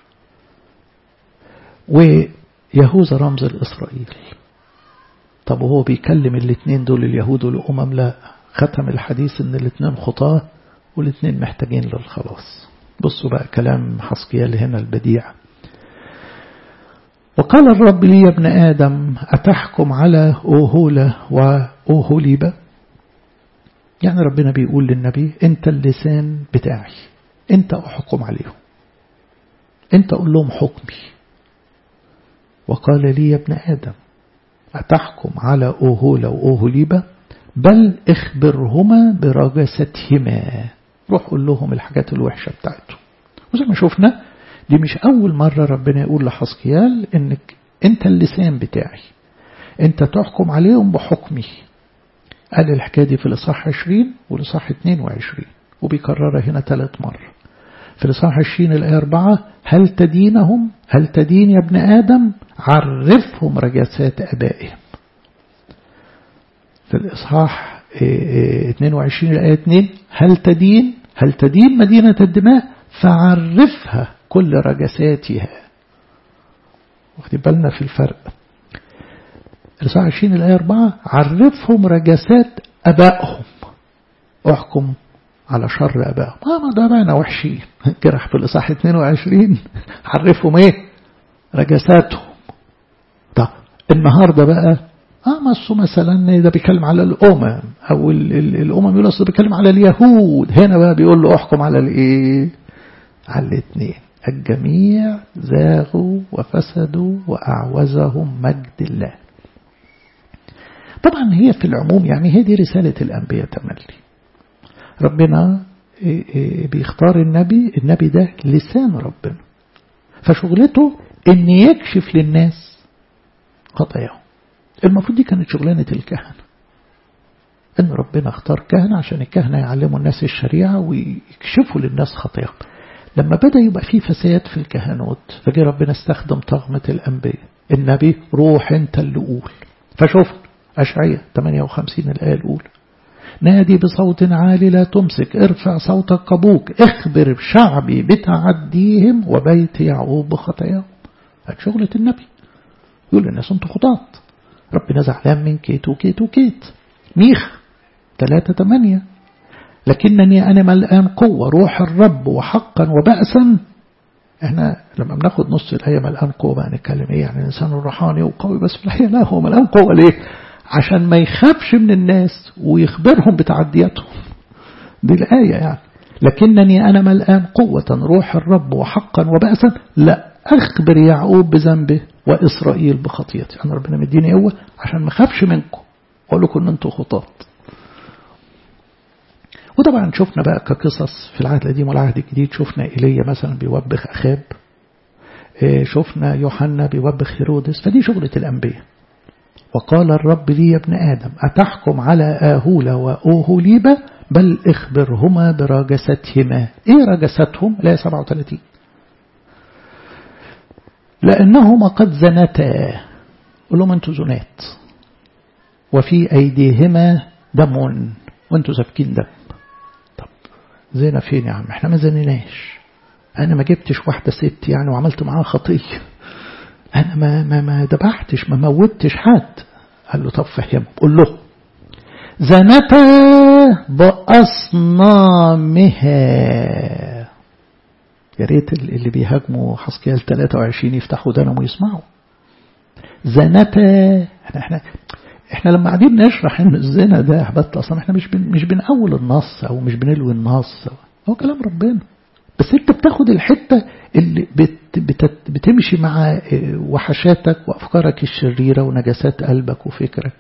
ويهوذا رمز لإسرائيل طب وهو بيكلم الاثنين دول اليهود والأمم لا ختم الحديث ان الاثنين خطاه والاثنين محتاجين للخلاص بصوا بقى كلام حسقيال هنا البديع وقال الرب لي يا ابن آدم أتحكم على أوهولة وأوهوليبة يعني ربنا بيقول للنبي أنت اللسان بتاعي أنت أحكم عليهم أنت أقول لهم حكمي وقال لي يا ابن آدم أتحكم على أوهولة وأوهوليبة بل اخبرهما برجستهما روح قول لهم الحاجات الوحشة بتاعتهم وزي ما شفنا دي مش أول مرة ربنا يقول لحسقيال إنك أنت اللسان بتاعي أنت تحكم عليهم بحكمي قال الحكاية دي في الإصحاح 20 والإصحاح 22 وبيكررها هنا ثلاث مرة في الإصحاح 20 الآية 4 هل تدينهم هل تدين يا ابن آدم عرفهم رجسات أبائهم في الإصحاح 22 الآية 2 هل تدين هل تدين مدينة الدماء فعرفها كل رجساتها واخدين بالنا في الفرق الإصحاح 20 الآية 4 عرفهم رجسات أبائهم احكم على شر أبائهم ما ده بقى وحشين جرح في الإصحاح 22 عرفهم إيه رجساتهم طب النهاردة بقى اه مصوا مثلا ده بيتكلم على الأمم أو ال ال الأمم يقول أصل بيتكلم على اليهود هنا بقى بيقول له احكم على الإيه على الاثنين الجميع زاغوا وفسدوا وأعوزهم مجد الله طبعا هي في العموم يعني هي دي رسالة الأنبياء تملي ربنا بيختار النبي النبي ده لسان ربنا فشغلته ان يكشف للناس خطاياهم المفروض دي كانت شغلانة الكهنة ان ربنا اختار كهنة عشان الكهنة يعلموا الناس الشريعة ويكشفوا للناس خطاياهم لما بدأ يبقى فيه فساد في الكهنوت فجي ربنا استخدم طغمة الأنبياء النبي روح انت اللي قول فشوف أشعية 58 الآية الأولى نادي بصوت عالي لا تمسك ارفع صوتك كبوك اخبر شعبي بتعديهم وبيت يعقوب بخطاياهم هذا شغلة النبي يقول للناس انتوا خطاة ربنا زعلان من كيت وكيت وكيت ميخ 3 8 لكنني أنا ملآن قوة روح الرب وحقا وبأسا احنا لما بناخد نص الآية ملآن قوة بقى نتكلم ايه يعني الإنسان الروحاني وقوي بس في الحقيقة لا هو ملآن قوة ليه عشان ما يخافش من الناس ويخبرهم بتعدياتهم دي الآية يعني لكنني أنا ملآن قوة روح الرب وحقا وبأسا لا أخبر يعقوب بذنبه وإسرائيل بخطيتي أنا ربنا مديني قوة عشان ما أخافش منكم وأقول لكم إن أنتوا خطاط وطبعا شفنا بقى كقصص في العهد القديم والعهد الجديد شفنا إيليا مثلا بيوبخ أخاب شفنا يوحنا بيوبخ هيرودس فدي شغلة الأنبياء وقال الرب لي يا ابن آدم أتحكم على آهولة وأوهوليبة بل اخبرهما برجستهما ايه رجستهم لا 37 لأنهما قد زنتا قل لهم انتوا زنات وفي أيديهما دم وانتوا سافكين دم طب زينا فين يا عم احنا ما زنيناش انا ما جبتش واحدة ست يعني وعملت معاها خطية انا ما ما ما ذبحتش ما موتش حد قال له طب فهمه قول له زنتا بأصنامها يا ريت اللي بيهاجموا حسكيال 23 يفتحوا دانهم ويسمعوا زنتا احنا احنا احنا لما قاعدين نشرح ان الزنا ده عباده الاصنام احنا مش بن مش بنأول النص او مش بنلوي النص هو كلام ربنا بس انت بتاخد الحته اللي بت بت بتمشي مع وحشاتك وافكارك الشريره ونجاسات قلبك وفكرك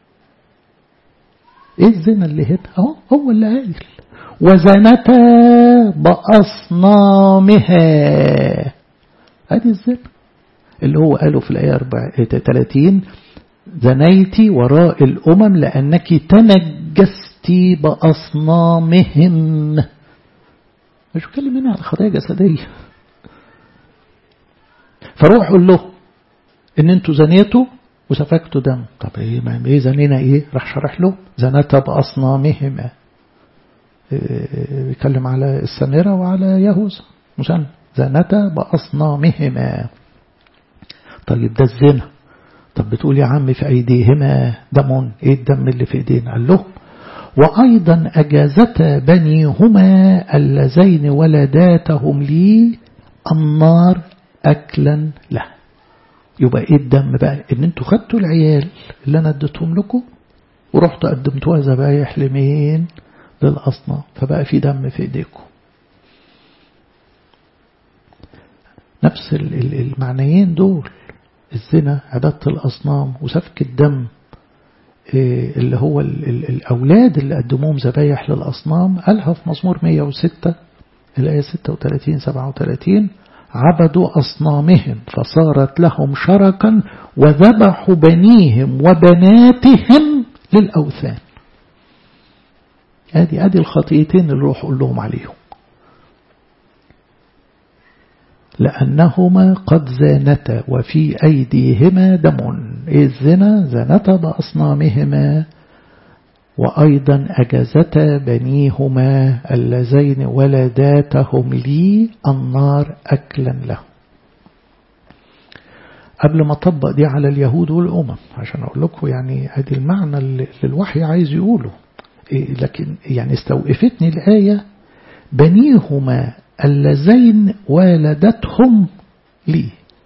ايه الزنا اللي هنا اهو هو اللي قايل وزنتا بأصنامها ادي الزنا اللي هو قاله في الآية 30 زنيتي وراء الأمم لأنك تنجست بأصنامهم مش بتكلم هنا عن خطايا جسدية فروح قول له ان انتوا زنيتوا وسفكتوا دم طب ايه ما ايه زنينا ايه راح شرح له زنتا باصنامهما بيتكلم على السامرة وعلى يهوذا مثنى زنتا باصنامهما طيب ده الزنا طب بتقول يا عم في ايديهما دم ايه الدم اللي في ايدينا قال له وأيضا أجازتا بنيهما اللذين ولداتهم لي النار أكلا له يبقى إيه الدم بقى إن أنتوا خدتوا العيال اللي أنا اديتهم لكم ورحتوا قدمتوها ذبايح لمين للأصنام فبقى في دم في إيديكم نفس المعنيين دول الزنا عبادة الأصنام وسفك الدم اللي هو الأولاد اللي قدموهم ذبايح للأصنام قالها في مزمور 106 الآية 36 37 عبدوا أصنامهم فصارت لهم شركا وذبحوا بنيهم وبناتهم للأوثان ادي ادي الخطيئتين اللي روح قول لهم عليهم لأنهما قد زانتا وفي أيديهما دم إيه الزنا زانتا بأصنامهما وأيضا أجازتا بنيهما اللذين ولداتهم لي النار أكلا له قبل ما طبق دي على اليهود والأمم عشان أقول لكم يعني هذه المعنى اللي الوحي عايز يقوله إيه لكن يعني استوقفتني الآية بنيهما اللذين والدتهم لي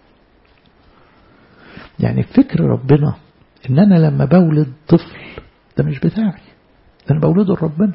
يعني فكر ربنا ان انا لما بولد طفل ده مش بتاعي ده انا بولده لربنا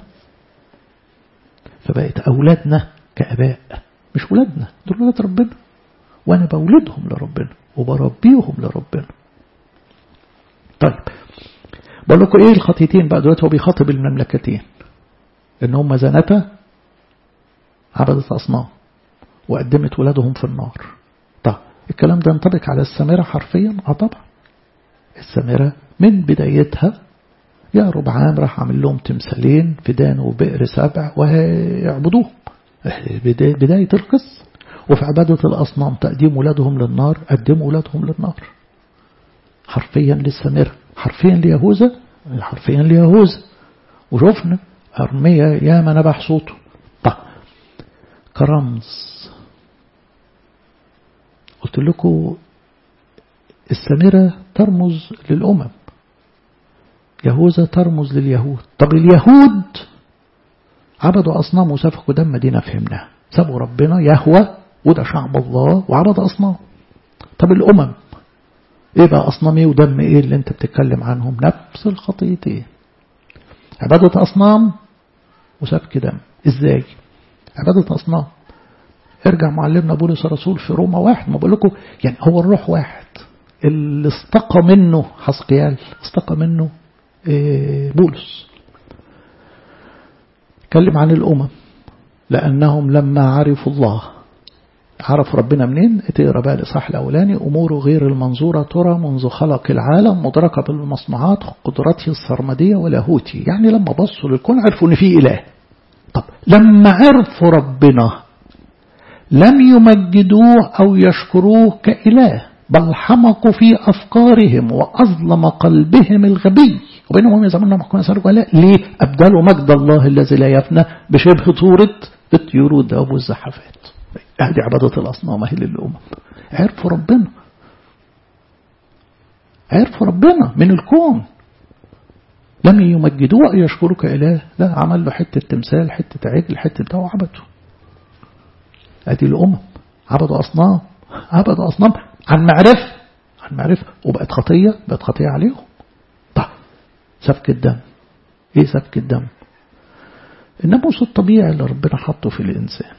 فبقت اولادنا كاباء مش ولادنا دول ولاد ربنا وانا بولدهم لربنا وبربيهم لربنا طيب بقول لكم ايه الخطيتين بقى دلوقتي هو بيخاطب المملكتين ان هم زنتا عبدت أصنام وقدمت ولادهم في النار طب الكلام ده ينطبق على السامرة حرفيا اه طبعا السامرة من بدايتها يا ربعام راح عامل لهم تمثالين في دان وبئر سبع ويعبدوهم بداية القصة وفي عبادة الأصنام تقديم ولادهم للنار قدموا ولادهم للنار حرفيا للسامرة حرفيا ليهوذا حرفيا ليهوذا وشفنا أرمية يا ما نبح صوته طب كرمز قلت لكم السامرة ترمز للأمم يهوذا ترمز لليهود طب اليهود عبدوا أصنام وسفكوا دم دينا فهمناها سابوا ربنا يهوى وده شعب الله وعبد أصنام طب الأمم ايه بقى أصنام ايه ودم ايه اللي انت بتتكلم عنهم نفس الخطيتين عبادة أصنام وسفك دم ازاي عبادة أصنام ارجع معلمنا بولس الرسول في روما واحد ما بقول لكم يعني هو الروح واحد اللي استقى منه حسقيال استقى منه بولس اتكلم عن الأمم لأنهم لما عرفوا الله عرف ربنا منين تقرا بقى الإصحاح الأولاني أموره غير المنظورة ترى منذ خلق العالم مدركة بالمصنوعات قدرته السرمدية ولاهوتي يعني لما بصوا للكون عرفوا إن في إله طب لما عرفوا ربنا لم يمجدوه أو يشكروه كإله بل حمقوا في أفكارهم وأظلم قلبهم الغبي وبينهم هم يزعمون أنهم محكومين سرقوا لا ليه أبدلوا مجد الله الذي لا يفنى بشبه طورة الطيور والدواب والزحفات هذه عبادة الأصنام هي للأمم عرفوا ربنا عرفوا ربنا من الكون لم يمجدوه أو يشكروا كإله لا عمل له حتة تمثال حتة عجل حتة بتاع وعبده أدي الأمم عبدوا أصنام عبدوا أصنام عن معرفة عن معرفة وبقت خطية بقت خطية عليهم طيب سفك الدم ايه سفك الدم الناموس الطبيعي اللي ربنا حطه في الإنسان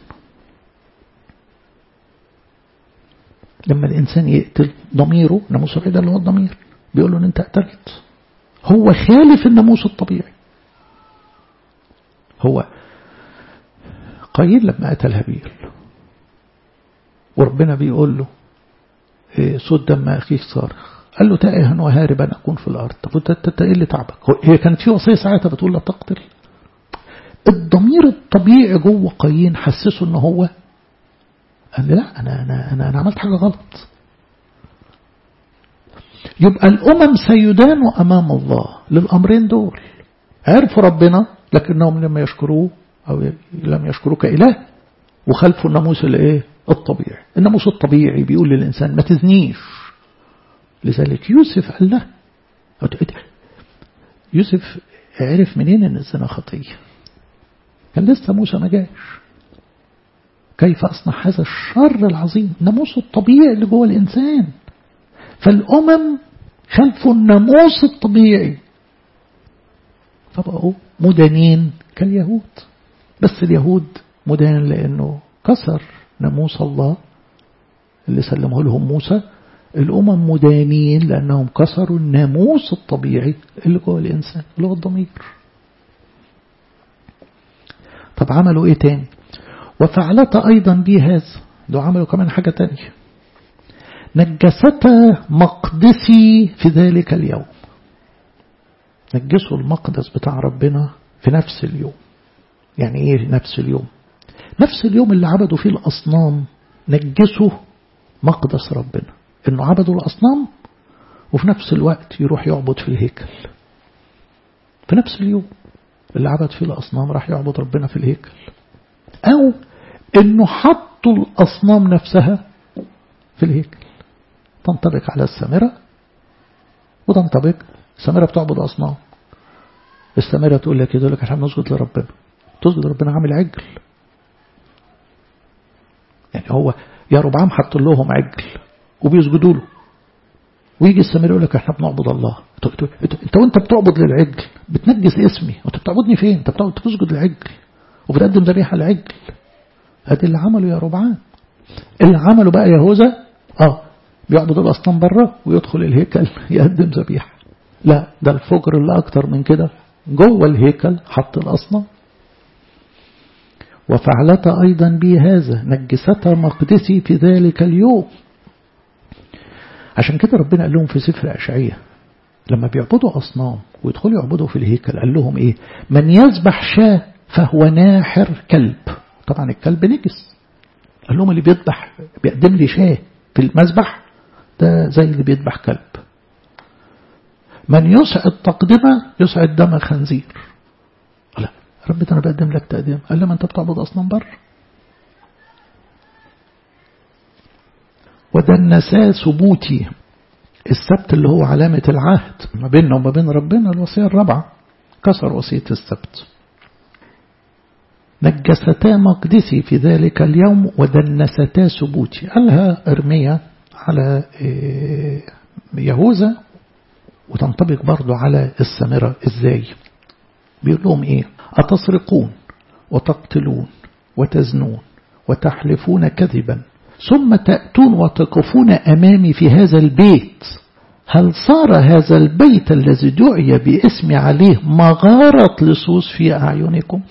لما الإنسان يقتل ضميره الناموس الطبيعي ده اللي هو الضمير بيقول له ان انت قتلت هو خالف الناموس الطبيعي هو قايل لما قتل هابيل وربنا بيقول له إيه صوت دم أخيك صارخ قال له تائها وهاربا أكون في الأرض طب انت ايه اللي تعبك هي كانت في وصية ساعتها بتقول لا تقتل الضمير الطبيعي جوه قايين حسسه ان هو قال لي لا أنا, أنا, أنا, أنا عملت حاجة غلط يبقى الأمم سيدانوا أمام الله للأمرين دول عرفوا ربنا لكنهم لم يشكروه أو لم يشكروه كإله وخلفوا الناموس الايه الطبيعي الناموس الطبيعي بيقول للإنسان ما تزنيش لذلك يوسف قال له يوسف عرف منين ان الزنا خطية كان لسه موسى ما جاش كيف أصنع هذا الشر العظيم الناموس الطبيعي اللي جوه الإنسان فالأمم خلفوا الناموس الطبيعي فبقوا مدانين كاليهود بس اليهود مدان لأنه كسر ناموس الله اللي سلمه لهم موسى الأمم مدانين لأنهم كسروا الناموس الطبيعي اللي جوه الإنسان اللي هو الضمير طب عملوا إيه تاني وفعلت أيضا بي هذا لو عملوا كمان حاجة تانية نجستا مقدسي في ذلك اليوم نجسوا المقدس بتاع ربنا في نفس اليوم يعني ايه نفس اليوم نفس اليوم اللي عبدوا فيه الأصنام نجسوا مقدس ربنا انه عبدوا الأصنام وفي نفس الوقت يروح يعبد في الهيكل في نفس اليوم اللي عبد فيه الأصنام راح يعبد ربنا في الهيكل أو انه حطوا الأصنام نفسها في الهيكل تنطبق على السامرة وتنطبق السامرة بتعبد أصنام السامرة تقول لك يقول لك عشان نسجد لربنا تسجد لربنا عامل عجل يعني هو يا ربعام حط لهم عجل وبيسجدوا له ويجي السامرة يقول لك احنا بنعبد الله انت وانت بتعبد للعجل بتنجس اسمي وانت بتعبدني فين انت بتعبد بتسجد للعجل وبتقدم ذبيحه للعجل ادي اللي عمله يا ربعام اللي عمله بقى يهوذا اه بيعبد الأصنام بره ويدخل الهيكل يقدم ذبيحة لا ده الفجر اللي أكتر من كده جوه الهيكل حط الأصنام وفعلت أيضا بي هذا نجست مقدسي في ذلك اليوم عشان كده ربنا قال لهم في سفر أشعية لما بيعبدوا أصنام ويدخلوا يعبدوا في الهيكل قال لهم إيه من يذبح شاة فهو ناحر كلب طبعا الكلب نجس قال لهم اللي بيذبح بيقدم لي شاه في المذبح ده زي اللي بيذبح كلب من يسعد تقدمة يسعد دم الخنزير لا ربي أنا بقدم لك تقديم قال لما أنت بتعبد أصلا بر وده النساء ثبوتي السبت اللي هو علامة العهد ما بيننا وما بين ربنا الوصية الرابعة كسر وصية السبت نجستا مقدسي في ذلك اليوم ودنستا ثبوتي قالها ارميا على يهوذا وتنطبق برضو على السامرة ازاي بيقول لهم ايه أتسرقون وتقتلون وتزنون وتحلفون كذبا ثم تأتون وتقفون أمامي في هذا البيت هل صار هذا البيت الذي دعي باسمي عليه مغارة لصوص في أعينكم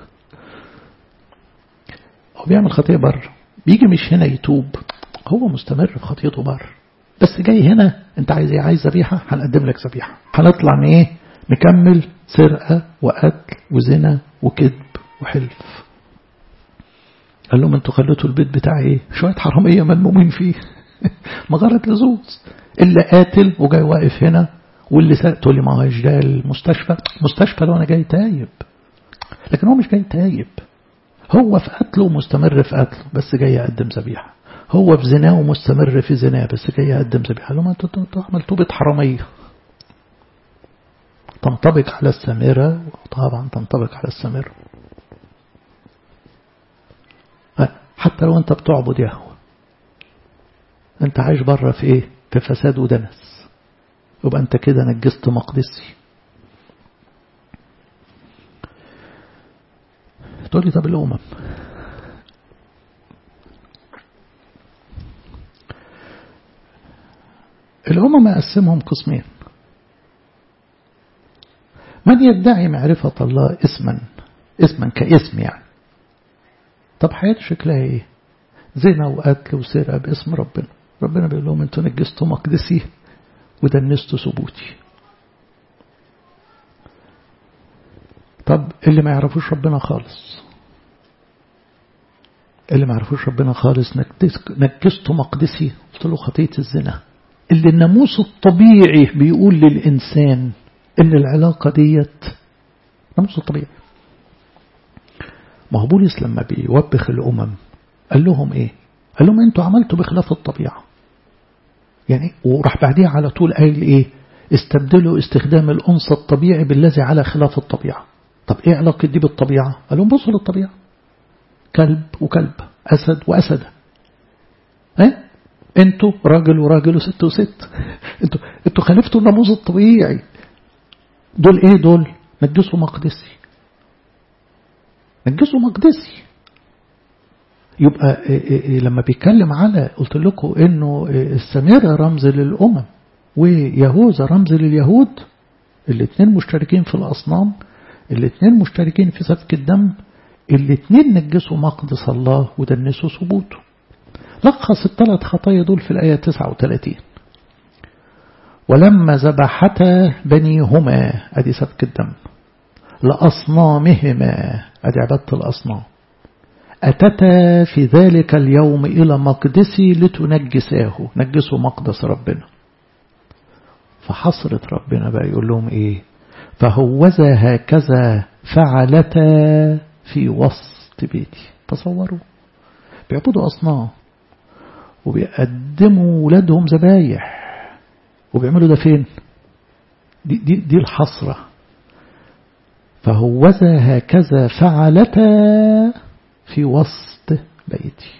هو بيعمل خطيئة بره بيجي مش هنا يتوب هو مستمر في خطيته بره بس جاي هنا انت عايز ايه عايز ذبيحة هنقدم لك ذبيحة هنطلع من ايه نكمل سرقة وقتل وزنا وكذب وحلف قال لهم انتوا خليتوا البيت بتاعي ايه شوية حرامية ملمومين فيه مغارة لزوز اللي قاتل وجاي واقف هنا واللي سرق تقول لي ما هوش ده المستشفى مستشفى لو انا جاي تايب لكن هو مش جاي تايب هو في قتله مستمر في قتله بس جاي يقدم ذبيحه هو في زناه مستمر في زناه بس جاي يقدم ذبيحه لما انتوا عملتوا بيت حراميه تنطبق على السامرة طبعا تنطبق على السامرة حتى لو انت بتعبد يهوه انت عايش بره في ايه في فساد ودنس يبقى انت كده نجست مقدسي تقول لي طب الامم الامم اقسمهم قسمين من يدعي معرفة الله اسما اسما كاسم يعني طب حياته شكلها ايه زنا وقتل وسرقة باسم ربنا ربنا بيقول لهم انتوا نجستوا مقدسي ودنستوا ثبوتي طب اللي ما يعرفوش ربنا خالص اللي ما يعرفوش ربنا خالص نجستوا مقدسي قلت له خطية الزنا اللي الناموس الطبيعي بيقول للإنسان ان العلاقة ديت ناموس الطبيعي ما هو بولس لما بيوبخ الأمم قال لهم ايه قال لهم انتوا عملتوا بخلاف الطبيعة يعني وراح بعديها على طول قايل ايه استبدلوا استخدام الأنثى الطبيعي بالذي على خلاف الطبيعة طب ايه علاقة دي بالطبيعة قال لهم بصوا للطبيعة كلب وكلب أسد وأسدة ايه انتوا راجل وراجل وست وست انتوا انتوا خالفتوا الناموس الطبيعي دول ايه دول نجسوا مقدسي نجسوا مقدسي يبقى لما بيتكلم على قلت لكم انه السميرة رمز للأمم ويهوذا رمز لليهود الاثنين مشتركين في الأصنام الاثنين مشتركين في سفك الدم الاثنين نجسوا مقدس الله ودنسوا ثبوته لخص الثلاث خطايا دول في الآية 39 ولما ذبحتا بنيهما أدي سفك الدم لأصنامهما أدي عبادة الأصنام أتتا في ذلك اليوم إلى مقدسي لتنجساه نجسوا مقدس ربنا فحصرت ربنا بقى يقول لهم إيه فهوذا هكذا فعلتا في وسط بيتي تصوروا بيعبدوا أصنام وبيقدموا ولادهم ذبايح وبيعملوا ده فين دي, دي, دي الحسرة فهوذا هكذا فعلتا في وسط بيتي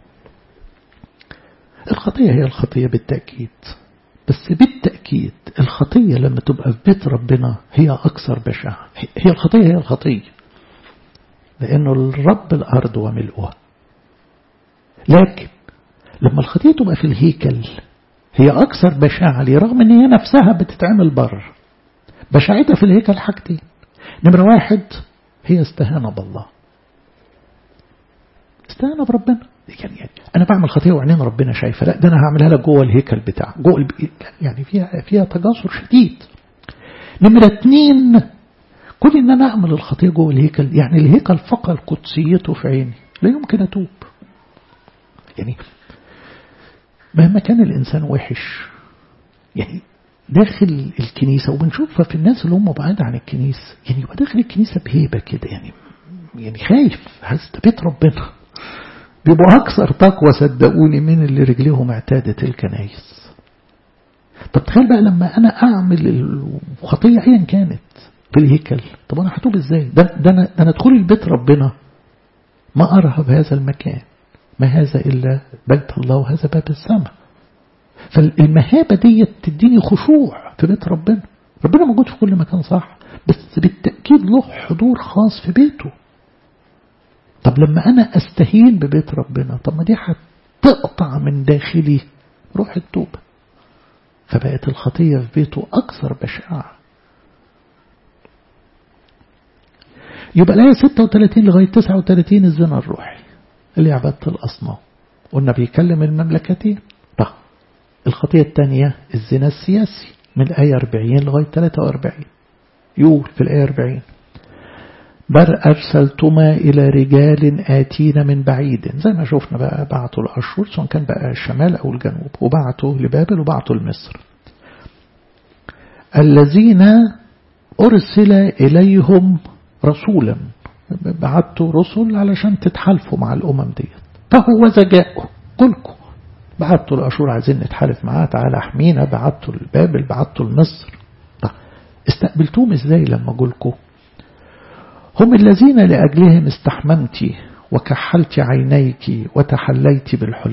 الخطية هي الخطية بالتأكيد بس بالتأكيد الخطية لما تبقى في بيت ربنا هي أكثر بشاعة هي الخطية هي الخطية لأنه الرب الأرض وملؤها لكن لما الخطية تبقى في الهيكل هي أكثر بشاعة ليه رغم أن هي نفسها بتتعمل بر بشاعتها في الهيكل حاجتين نمرة واحد هي استهانة بالله استهانة بربنا يعني, يعني أنا بعمل خطية وعينين ربنا شايفة لا ده أنا هعملها لك جوه الهيكل بتاع جوه الب... يعني فيها فيها تجاسر شديد نمرة اتنين كل إن أنا أعمل الخطية جوه الهيكل يعني الهيكل فقد قدسيته في عيني لا يمكن أتوب يعني مهما كان الإنسان وحش يعني داخل الكنيسة وبنشوفها في الناس اللي هم بعاد عن الكنيسة يعني يبقى داخل الكنيسة بهيبة كده يعني يعني خايف هذا بيت ربنا بيبقوا أكثر تقوى صدقوني من اللي رجليهم اعتادت الكنايس طب تخيل بقى لما أنا أعمل الخطية أيا كانت في الهيكل طب أنا هتوب إزاي ده, ده أنا, ده أنا أدخل البيت ربنا ما أرهب هذا المكان ما هذا إلا بيت الله وهذا باب السماء فالمهابة دي تديني خشوع في بيت ربنا ربنا موجود في كل مكان صح بس بالتأكيد له حضور خاص في بيته طب لما أنا أستهين ببيت ربنا طب ما دي تقطع من داخلي روح التوبة فبقت الخطية في بيته أكثر بشاعة يبقى الآية 36 لغاية 39 الزنا الروحي اللي عبادة الأصنام قلنا بيكلم المملكتين طب الخطية الثانية الزنا السياسي من الآية 40 لغاية 43 يقول في الآية 40 بل أرسلتما إلى رجال آتين من بعيد زي ما شفنا بقى بعتوا الأشهر سواء كان بقى الشمال أو الجنوب وبعتوا لبابل وبعتوا لمصر الذين أرسل إليهم رسولا بعتوا رسل علشان تتحالفوا مع الأمم ديت فهو زجاء قلكم بعتوا الأشهر عايزين نتحالف معاه تعالى احمينا بعتوا لبابل بعتوا لمصر طيب استقبلتوهم ازاي لما قلكم هم الذين لأجلهم استحممت وكحلت عينيك وتحليت بالحلي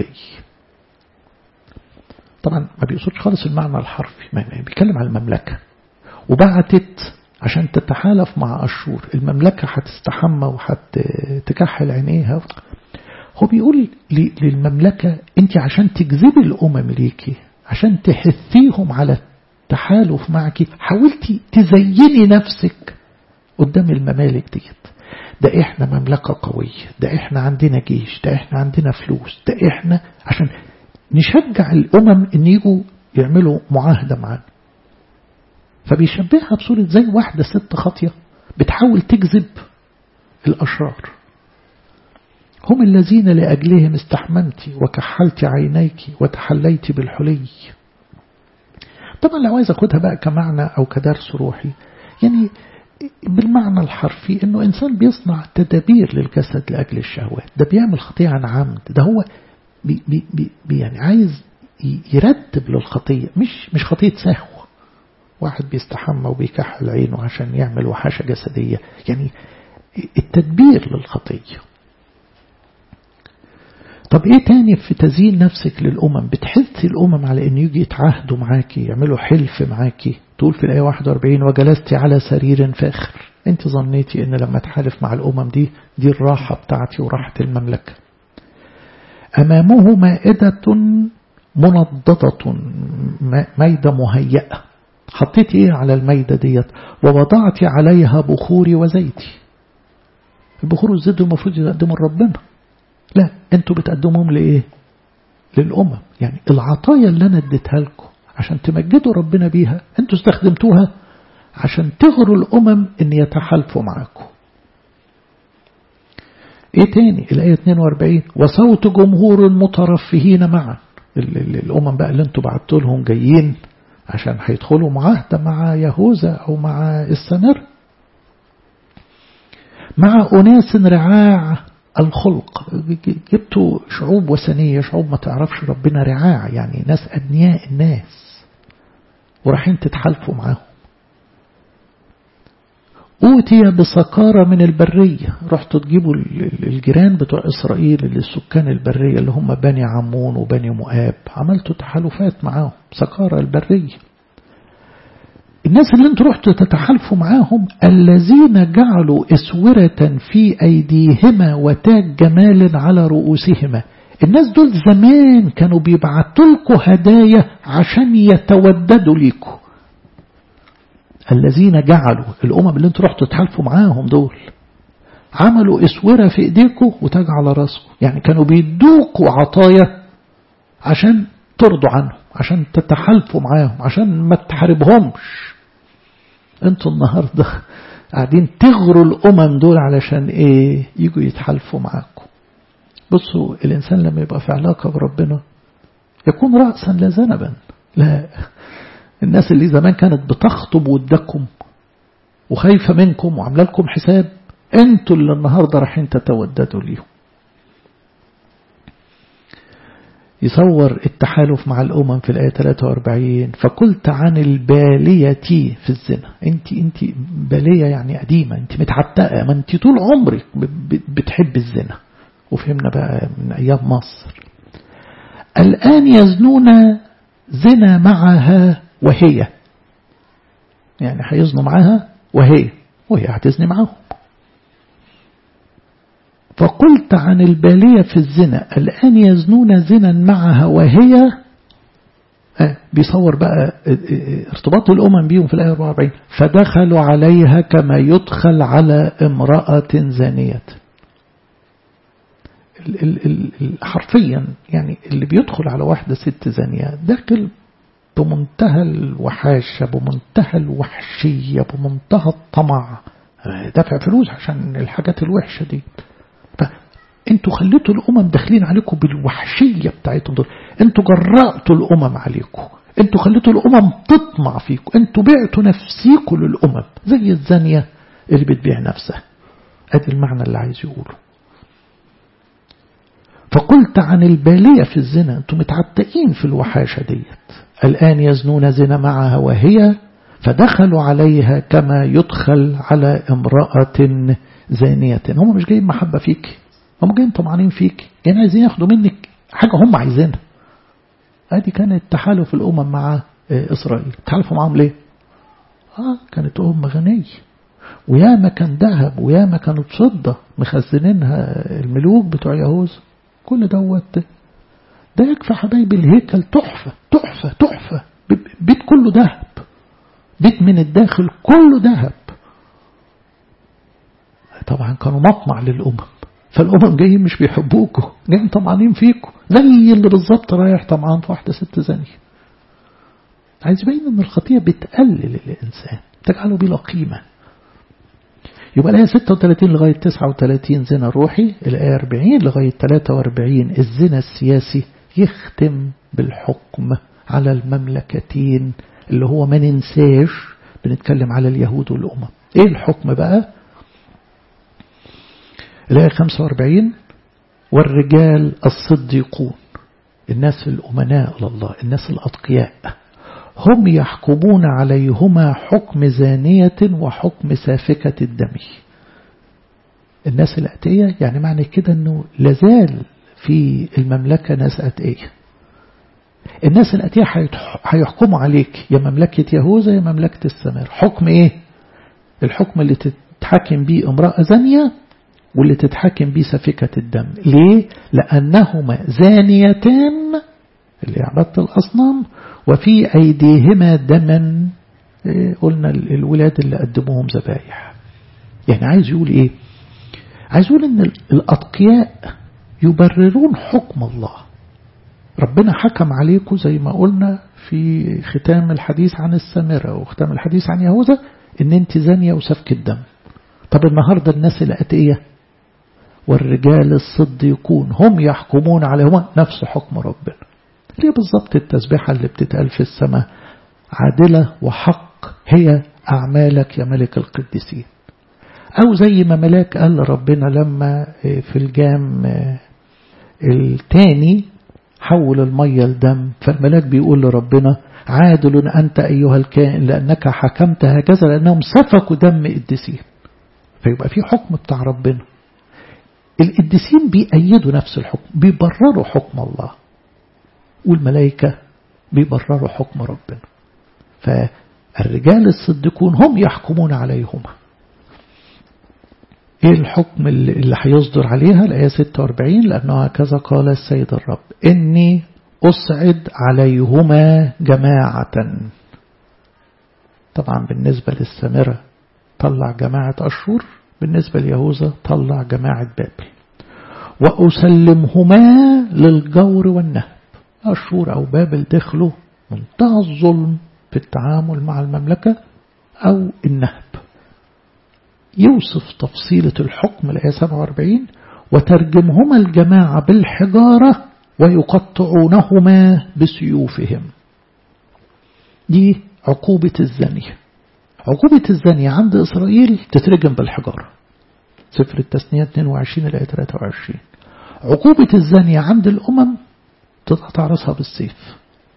طبعا ما بيقصدش خالص المعنى الحرفي ما بيتكلم على المملكة وبعتت عشان تتحالف مع أشور المملكة هتستحمى وهتكحل عينيها هو بيقول للمملكة انت عشان تجذبي الأمم ليكي عشان تحثيهم على التحالف معك حاولتي تزيني نفسك قدام الممالك ديت ده احنا مملكة قوية ده احنا عندنا جيش ده احنا عندنا فلوس ده احنا عشان نشجع الأمم ان يجوا يعملوا معاهدة معانا فبيشبهها بصورة زي واحدة ست خاطية بتحاول تجذب الأشرار هم الذين لأجلهم استحممت وكحلت عينيك وتحليت بالحلي طبعا لو عايز أخدها بقى كمعنى أو كدرس روحي يعني بالمعنى الحرفي انه انسان بيصنع تدابير للجسد لاجل الشهوات ده بيعمل خطيئة عن عمد ده هو بي بي بي يعني عايز يرتب للخطية مش مش خطية سهو واحد بيستحمى وبيكحل عينه عشان يعمل وحاشة جسدية يعني التدبير للخطية طب ايه تاني في تزيين نفسك للأمم بتحثي الأمم على ان يجي يتعاهدوا معاكي يعملوا حلف معاكي تقول في الآية 41 وجلست على سرير فاخر انت ظنيتي ان لما تحالف مع الأمم دي دي الراحة بتاعتي وراحة المملكة أمامه مائدة منضدة ميدة مهيئة حطيت ايه على الميدة ديت ووضعت عليها بخوري وزيتي البخور والزيت المفروض يقدموا لربنا لا انتوا بتقدموهم لايه للأمم يعني العطايا اللي انا اديتها لكم عشان تمجدوا ربنا بيها انتوا استخدمتوها عشان تغروا الأمم ان يتحالفوا معاكم ايه تاني الآية 42 وصوت جمهور مترفهين معا الأمم بقى اللي انتوا بعتوا لهم جايين عشان هيدخلوا معاهدة مع يهوذا أو مع السمر مع أناس رعاع الخلق جبتوا شعوب وثنية شعوب ما تعرفش ربنا رعاع يعني ناس أدنياء الناس ورايحين تتحالفوا معاهم أوتي بسكارة من البرية رحتوا تجيبوا الجيران بتوع إسرائيل اللي السكان البرية اللي هم بني عمون وبني مؤاب عملتوا تحالفات معاهم سكارة البرية الناس اللي انتوا رحتوا تتحالفوا معاهم الذين جعلوا اسورة في ايديهما وتاج جمال على رؤوسهما الناس دول زمان كانوا بيبعتوا لكم هدايا عشان يتوددوا ليكم الذين جعلوا الامم اللي انتوا رحتوا تتحالفوا معاهم دول عملوا اسورة في ايديكم وتاج على راسكم يعني كانوا بيدوكوا عطايا عشان ترضوا عنهم عشان تتحالفوا معاهم عشان ما تحاربهمش انتوا النهاردة قاعدين تغروا الأمم دول علشان ايه يجوا يتحالفوا معاكم بصوا الإنسان لما يبقى في علاقة بربنا يكون رأسا لا ذنبا لا الناس اللي زمان كانت بتخطب ودكم وخايفة منكم وعامله لكم حساب انتوا اللي النهاردة رايحين تتوددوا ليهم يصور التحالف مع الأمم في الآية 43 فقلت عن البالية في الزنا انت انت بالية يعني قديمة انت متعتقة ما انت طول عمرك بتحب الزنا وفهمنا بقى من أيام مصر الآن يزنون زنا معها وهي يعني هيزنوا معها وهي وهي هتزني معاهم فقلت عن البالية في الزنا الآن يزنون زنا معها وهي بيصور بقى ارتباط الأمم بيهم في الآية 44 فدخلوا عليها كما يدخل على امرأة زانية حرفيا يعني اللي بيدخل على واحدة ست زانية داخل بمنتهى الوحاشة بمنتهى الوحشية بمنتهى الطمع دافع فلوس عشان الحاجات الوحشة دي انتوا خليتوا الامم داخلين عليكم بالوحشية بتاعتهم دول انتوا جرأتوا الامم عليكم انتوا خليتوا الامم تطمع فيكم انتوا بعتوا نفسيكم للامم زي الزانية اللي بتبيع نفسها ادي المعنى اللي عايز يقوله فقلت عن البالية في الزنا انتوا متعتقين في الوحاشة ديت الآن يزنون زنا معها وهي فدخلوا عليها كما يدخل على امرأة زانية هم مش جايين محبة فيك هم جايين طمعانين فيك جايين عايزين ياخدوا منك حاجة هم عايزينها ادي كانت تحالف الأمم مع إسرائيل تحالفوا معهم ليه آه كانت أم غنية وياما كان ذهب وياما كانت فضة مخزنينها الملوك بتوع يهوذا كل دوت ده يكفي حبايب الهيكل تحفة تحفة تحفة بيت كله ذهب بيت من الداخل كله ذهب طبعا كانوا مطمع للأمم فالأمم جايين مش بيحبوكوا جايين طمعانين فيكوا زي اللي بالظبط رايح طمعان في واحدة ست زانية عايز يبين ان الخطية بتقلل الإنسان تجعله بلا قيمة يبقى الآية 36 لغاية 39 زنا روحي الآية 40 لغاية 43 الزنا السياسي يختم بالحكم على المملكتين اللي هو ما ننساش بنتكلم على اليهود والأمم ايه الحكم بقى الآية 45 والرجال الصديقون الناس الأمناء لله الناس الأتقياء هم يحكمون عليهما حكم زانية وحكم سافكة الدم الناس الأتقية يعني معنى كده أنه لازال في المملكة ناس أتقية الناس الأتقية هيحكموا عليك يا مملكة يهوذا يا مملكة السمار حكم إيه الحكم اللي تتحكم بيه امرأة زانية واللي تتحكم بيه سفكة الدم ليه لأنهما زانيتان اللي عبدت الأصنام وفي أيديهما دما قلنا الولاد اللي قدموهم ذبايح يعني عايز يقول إيه عايز يقول إن الأتقياء يبررون حكم الله ربنا حكم عليكم زي ما قلنا في ختام الحديث عن السامرة وختام الحديث عن يهوذا ان انت زانية وسفك الدم طب النهاردة الناس الأتقية والرجال الصديقون هم يحكمون عليهم نفس حكم ربنا ليه بالضبط التسبيحة اللي بتتقال في السماء عادلة وحق هي أعمالك يا ملك القديسين أو زي ما ملاك قال ربنا لما في الجام التاني حول المية لدم فالملاك بيقول لربنا عادل أنت أيها الكائن لأنك حكمت هكذا لأنهم سفكوا دم قديسين فيبقى في حكم بتاع ربنا القديسين بيأيدوا نفس الحكم بيبرروا حكم الله والملائكة بيبرروا حكم ربنا فالرجال الصديقون هم يحكمون عليهما ايه الحكم اللي هيصدر عليها الآية 46 لأنه هكذا قال السيد الرب إني أسعد عليهما جماعة طبعا بالنسبة للسامرة طلع جماعة أشور بالنسبة ليهوذا طلع جماعة بابل وأسلمهما للجور والنهب أشور أو بابل دخلوا منتهى الظلم في التعامل مع المملكة أو النهب يوصف تفصيلة الحكم الآية 47 وترجمهما الجماعة بالحجارة ويقطعونهما بسيوفهم دي عقوبة الزانية عقوبة الزانية عند إسرائيل تترجم بالحجارة سفر التثنية 22 الآية 23 عقوبة الزانية عند الأمم تقطع رأسها بالسيف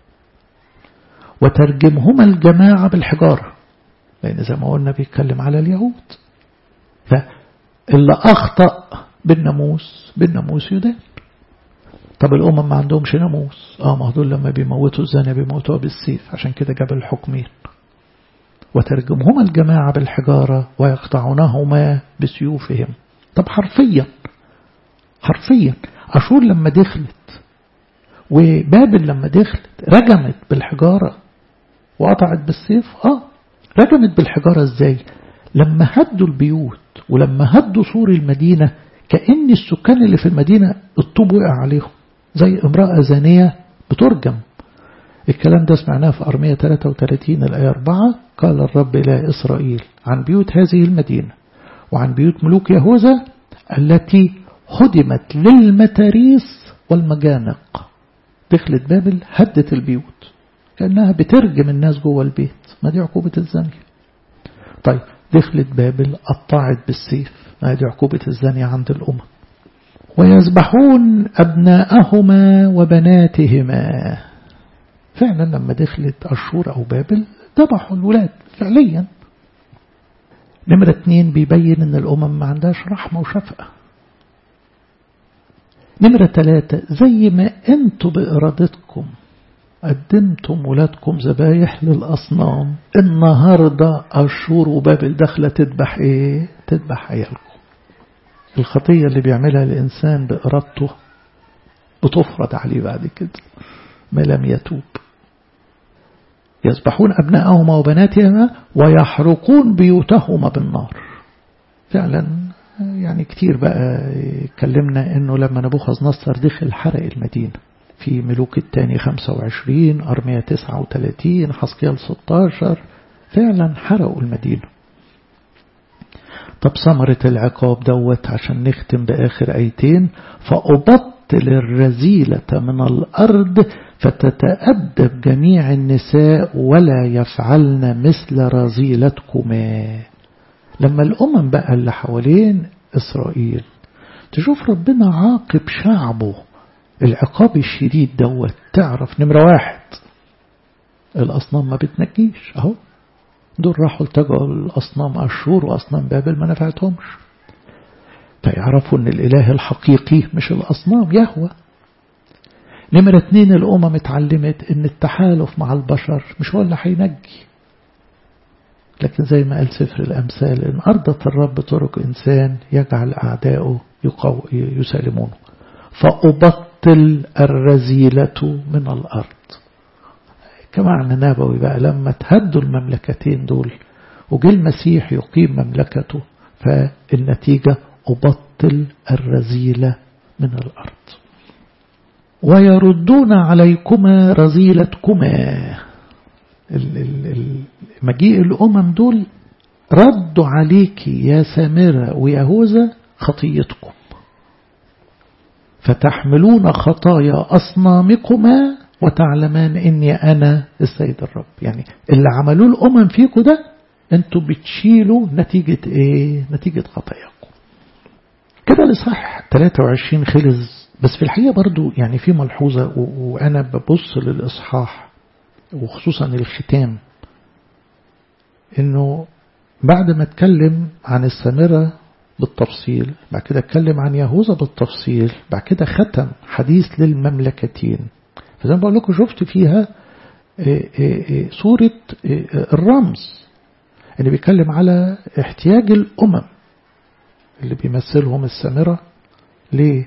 وترجمهما الجماعة بالحجارة لأن زي ما قلنا بيتكلم على اليهود فاللي أخطأ بالناموس بالناموس يدان طب الأمم ما عندهمش ناموس اه ما دول لما بيموتوا الزانية بيموتوها بالسيف عشان كده جاب الحكمين وترجمهما الجماعة بالحجارة ويقطعونهما بسيوفهم طب حرفيا حرفيا أشور لما دخلت وبابل لما دخلت رجمت بالحجارة وقطعت بالسيف اه رجمت بالحجارة ازاي لما هدوا البيوت ولما هدوا سور المدينة كأن السكان اللي في المدينة الطوب وقع عليهم زي امرأة زانية بترجم الكلام ده سمعناه في أرمية 33 الآية 4 قال الرب إلى إسرائيل عن بيوت هذه المدينة وعن بيوت ملوك يهوذا التي هدمت للمتاريس والمجانق دخلت بابل هدت البيوت كأنها بترجم الناس جوه البيت ما دي عقوبة الزانية طيب دخلت بابل قطعت بالسيف ما دي عقوبة الزانية عند الأمم ويذبحون أبناءهما وبناتهما فعلا لما دخلت أشور أو بابل ذبحوا الولاد فعليا نمرة اتنين بيبين ان الأمم ما عندهاش رحمة وشفقة نمرة ثلاثة زي ما انتوا بإرادتكم قدمتم ولادكم ذبايح للأصنام النهاردة أشور وبابل داخلة تذبح ايه تذبح عيالكم الخطية اللي بيعملها الإنسان بإرادته بتفرض عليه بعد كده ما لم يتوب يذبحون أبناءهما وبناتهما ويحرقون بيوتهما بالنار فعلا يعني كتير بقى اتكلمنا انه لما نبوخذ نصر دخل حرق المدينة في ملوك الثاني 25 أرمية 39 حسقيال 16 فعلا حرقوا المدينة طب ثمرة العقاب دوت عشان نختم بآخر أيتين فأبطل الرزيلة من الأرض فتتأدب جميع النساء ولا يفعلن مثل رزيلتكما لما الأمم بقى اللي حوالين إسرائيل تشوف ربنا عاقب شعبه العقاب الشديد دوت تعرف نمرة واحد الأصنام ما بتنجيش أهو دول راحوا التجعوا الأصنام أشور وأصنام بابل ما نفعتهمش فيعرفوا أن الإله الحقيقي مش الأصنام يهوى نمرة اتنين الأمم اتعلمت أن التحالف مع البشر مش هو اللي هينجي لكن زي ما قال سفر الأمثال إن أرضت الرب طرق إنسان يجعل أعداؤه يسالمونه فأبطل الرزيلة من الأرض كمعنى نبوي بقى لما تهدوا المملكتين دول وجه المسيح يقيم مملكته فالنتيجة أبطل الرزيلة من الأرض ويردون عليكما رزيلتكما مجيء الأمم دول ردوا عليك يا سامرة ويهوذا خطيتكم فتحملون خطايا أصنامكما وتعلمان إني أنا السيد الرب يعني اللي عملوه الأمم فيكم ده أنتوا بتشيلوا نتيجة إيه نتيجة خطاياكم كده الإصحاح 23 خلص بس في الحقيقة برضو يعني في ملحوظة وأنا ببص للإصحاح وخصوصا الختام إنه بعد ما اتكلم عن السامرة بالتفصيل بعد كده اتكلم عن يهوذا بالتفصيل بعد كده ختم حديث للمملكتين فزي ما بقول لكم شفت فيها صورة الرمز اللي بيتكلم على احتياج الأمم اللي بيمثلهم السامرة ليه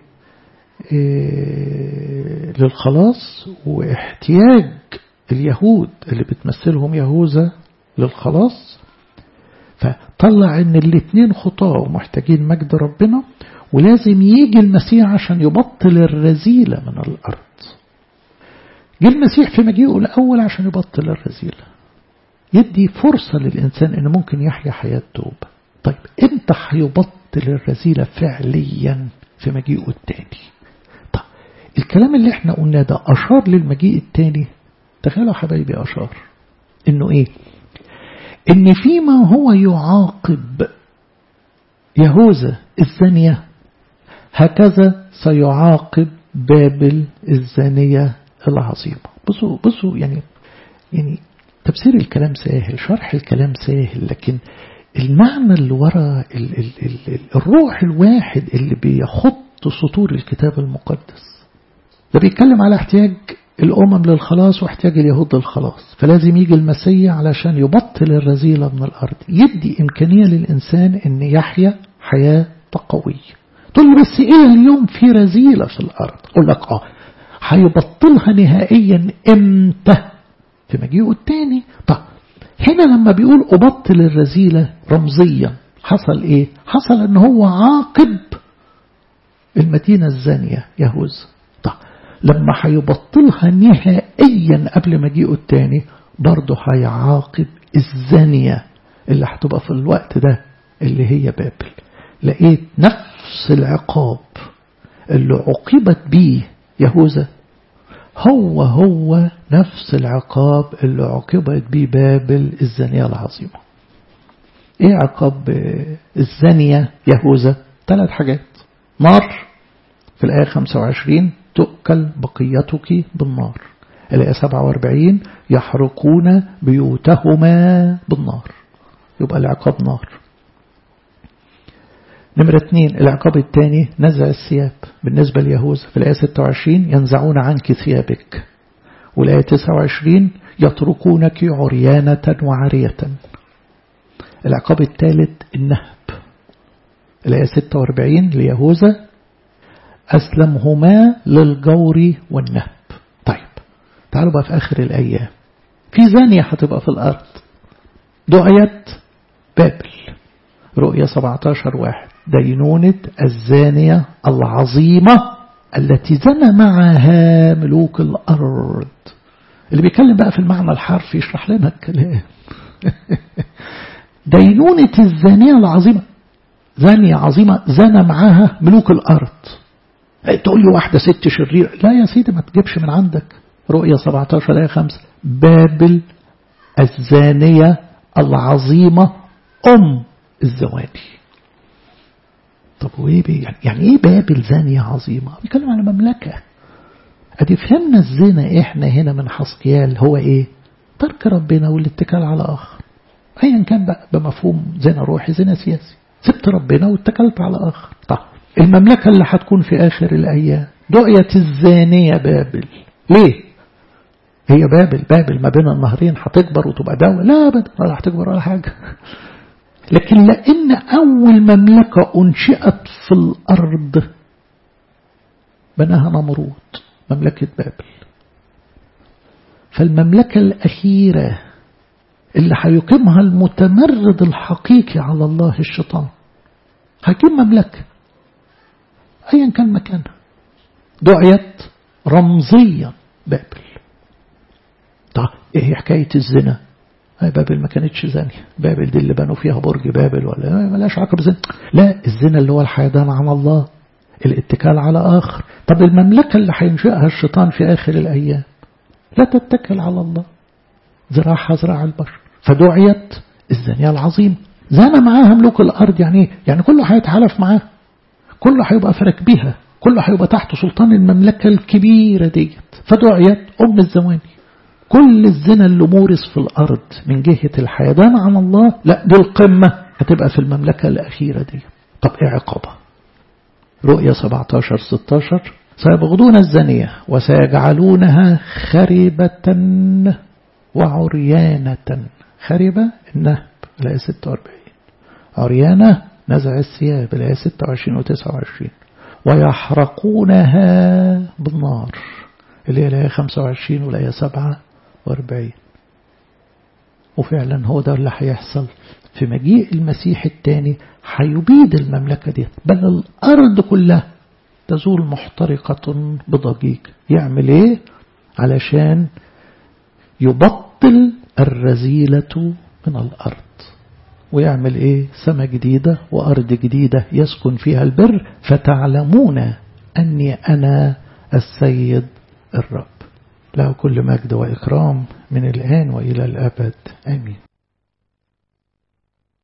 للخلاص واحتياج اليهود اللي بتمثلهم يهوذا للخلاص فطلع ان الاثنين خطاة ومحتاجين مجد ربنا ولازم يجي المسيح عشان يبطل الرذيلة من الأرض جه المسيح في مجيئه الأول عشان يبطل الرذيلة يدي فرصة للإنسان أنه ممكن يحيا حياة توبة طيب امتى هيبطل الرذيلة فعليا في مجيئه التاني طيب الكلام اللي احنا قلناه ده أشار للمجيء التاني تخيلوا حبايبي أشار انه ايه ان فيما هو يعاقب يهوذا الزانية هكذا سيعاقب بابل الزانية العظيمة بصوا بصوا يعني يعني تفسير الكلام سهل شرح الكلام سهل لكن المعنى اللي ورا ال ال ال الروح الواحد اللي بيخط سطور الكتاب المقدس ده بيتكلم على احتياج الأمم للخلاص واحتياج اليهود للخلاص فلازم يجي المسيح علشان يبطل الرذيلة من الأرض يدي إمكانية للإنسان أن يحيا حياة تقوية تقول لي بس إلى اليوم في رذيلة في الأرض أقول لك آه هيبطلها نهائيا إمتى في مجيئه التاني طب هنا لما بيقول أبطل الرذيلة رمزيا حصل إيه حصل أن هو عاقب المدينة الزانية يهوذا طب لما هيبطلها نهائيا قبل مجيئه التاني برضه هيعاقب الزانية اللي هتبقى في الوقت ده اللي هي بابل لقيت نفس العقاب اللي عوقبت بيه يهوذا هو هو نفس العقاب اللي عوقبت بيه بابل الزانية العظيمة ايه عقاب الزانية يهوذا ثلاث حاجات نار في الآية 25 تؤكل بقيتك بالنار الآية 47 يحرقون بيوتهما بالنار يبقى العقاب نار نمرة اثنين العقاب الثاني نزع الثياب بالنسبة ليهوذا في الآية 26 ينزعون عنك ثيابك والآية 29 يتركونك عريانة وعارية العقاب الثالث النهب الآية 46 ليهوذا أسلمهما للجور والنهب طيب تعالوا بقى في آخر الأيام في زانية هتبقى في الأرض دعيت بابل رؤية 17 واحد دينونة الزانية العظيمة التي زنى معها ملوك الأرض اللي بيتكلم بقى في المعنى الحرفي يشرح لنا الكلام دينونة الزانية العظيمة زانية عظيمة زنى معاها ملوك الأرض تقول لي واحدة ست شريرة لا يا سيدي ما تجيبش من عندك رؤية 17 آية 5 بابل الزانية العظيمة أم الزواني طب وايه بي يعني, يعني ايه بابل زانية عظيمة بيتكلم على مملكة ادي فهمنا الزنا احنا هنا من حسقيال هو ايه ترك ربنا والاتكال على اخر ايا كان بقى بمفهوم زنا روحي زنا سياسي سبت ربنا واتكلت على اخر طب المملكة اللي هتكون في اخر الايام دعية الزانية بابل ليه هي بابل بابل ما بين النهرين هتكبر وتبقى دولة لا ابدا ولا هتكبر ولا حاجة لكن لأن أول مملكة أنشئت في الأرض بناها نمرود مملكة بابل فالمملكة الأخيرة اللي هيقيمها المتمرد الحقيقي على الله الشيطان هيقيم مملكة أيا كان مكانها دعيت رمزيا بابل طيب ايه حكاية الزنا بابل ما كانتش زانية بابل دي اللي بنوا فيها برج بابل ولا ملاش علاقة بالزنا لا الزنا اللي هو الحيدان على الله الاتكال على آخر طب المملكة اللي هينشئها الشيطان في آخر الأيام لا تتكل على الله زراعها زراع البشر فدعيت الزانية العظيمة زنا معاها ملوك الأرض يعني يعني كله هيتحالف معاه كله هيبقى في ركبها كله هيبقى تحت سلطان المملكة الكبيرة ديت فدعيت أم الزواني كل الزنا اللي مورس في الأرض من جهة الحيدان عن الله لا دي القمة هتبقى في المملكة الأخيرة دي طب ايه عقابها رؤية 17 16 سيبغضون الزانية وسيجعلونها خربة وعريانة خربة النهب الآية 46 عريانة نزع الثياب الآية 26 و 29 ويحرقونها بالنار اللي هي الآية 25 والآية 47 وفعلا هو ده اللي هيحصل في مجيء المسيح الثاني هيبيد المملكة دي بل الأرض كلها تزول محترقة بضجيج يعمل ايه علشان يبطل الرذيلة من الأرض ويعمل ايه سماء جديدة وأرض جديدة يسكن فيها البر فتعلمون أني أنا السيد الرب له كل مجد وإكرام من الآن وإلى الأبد آمين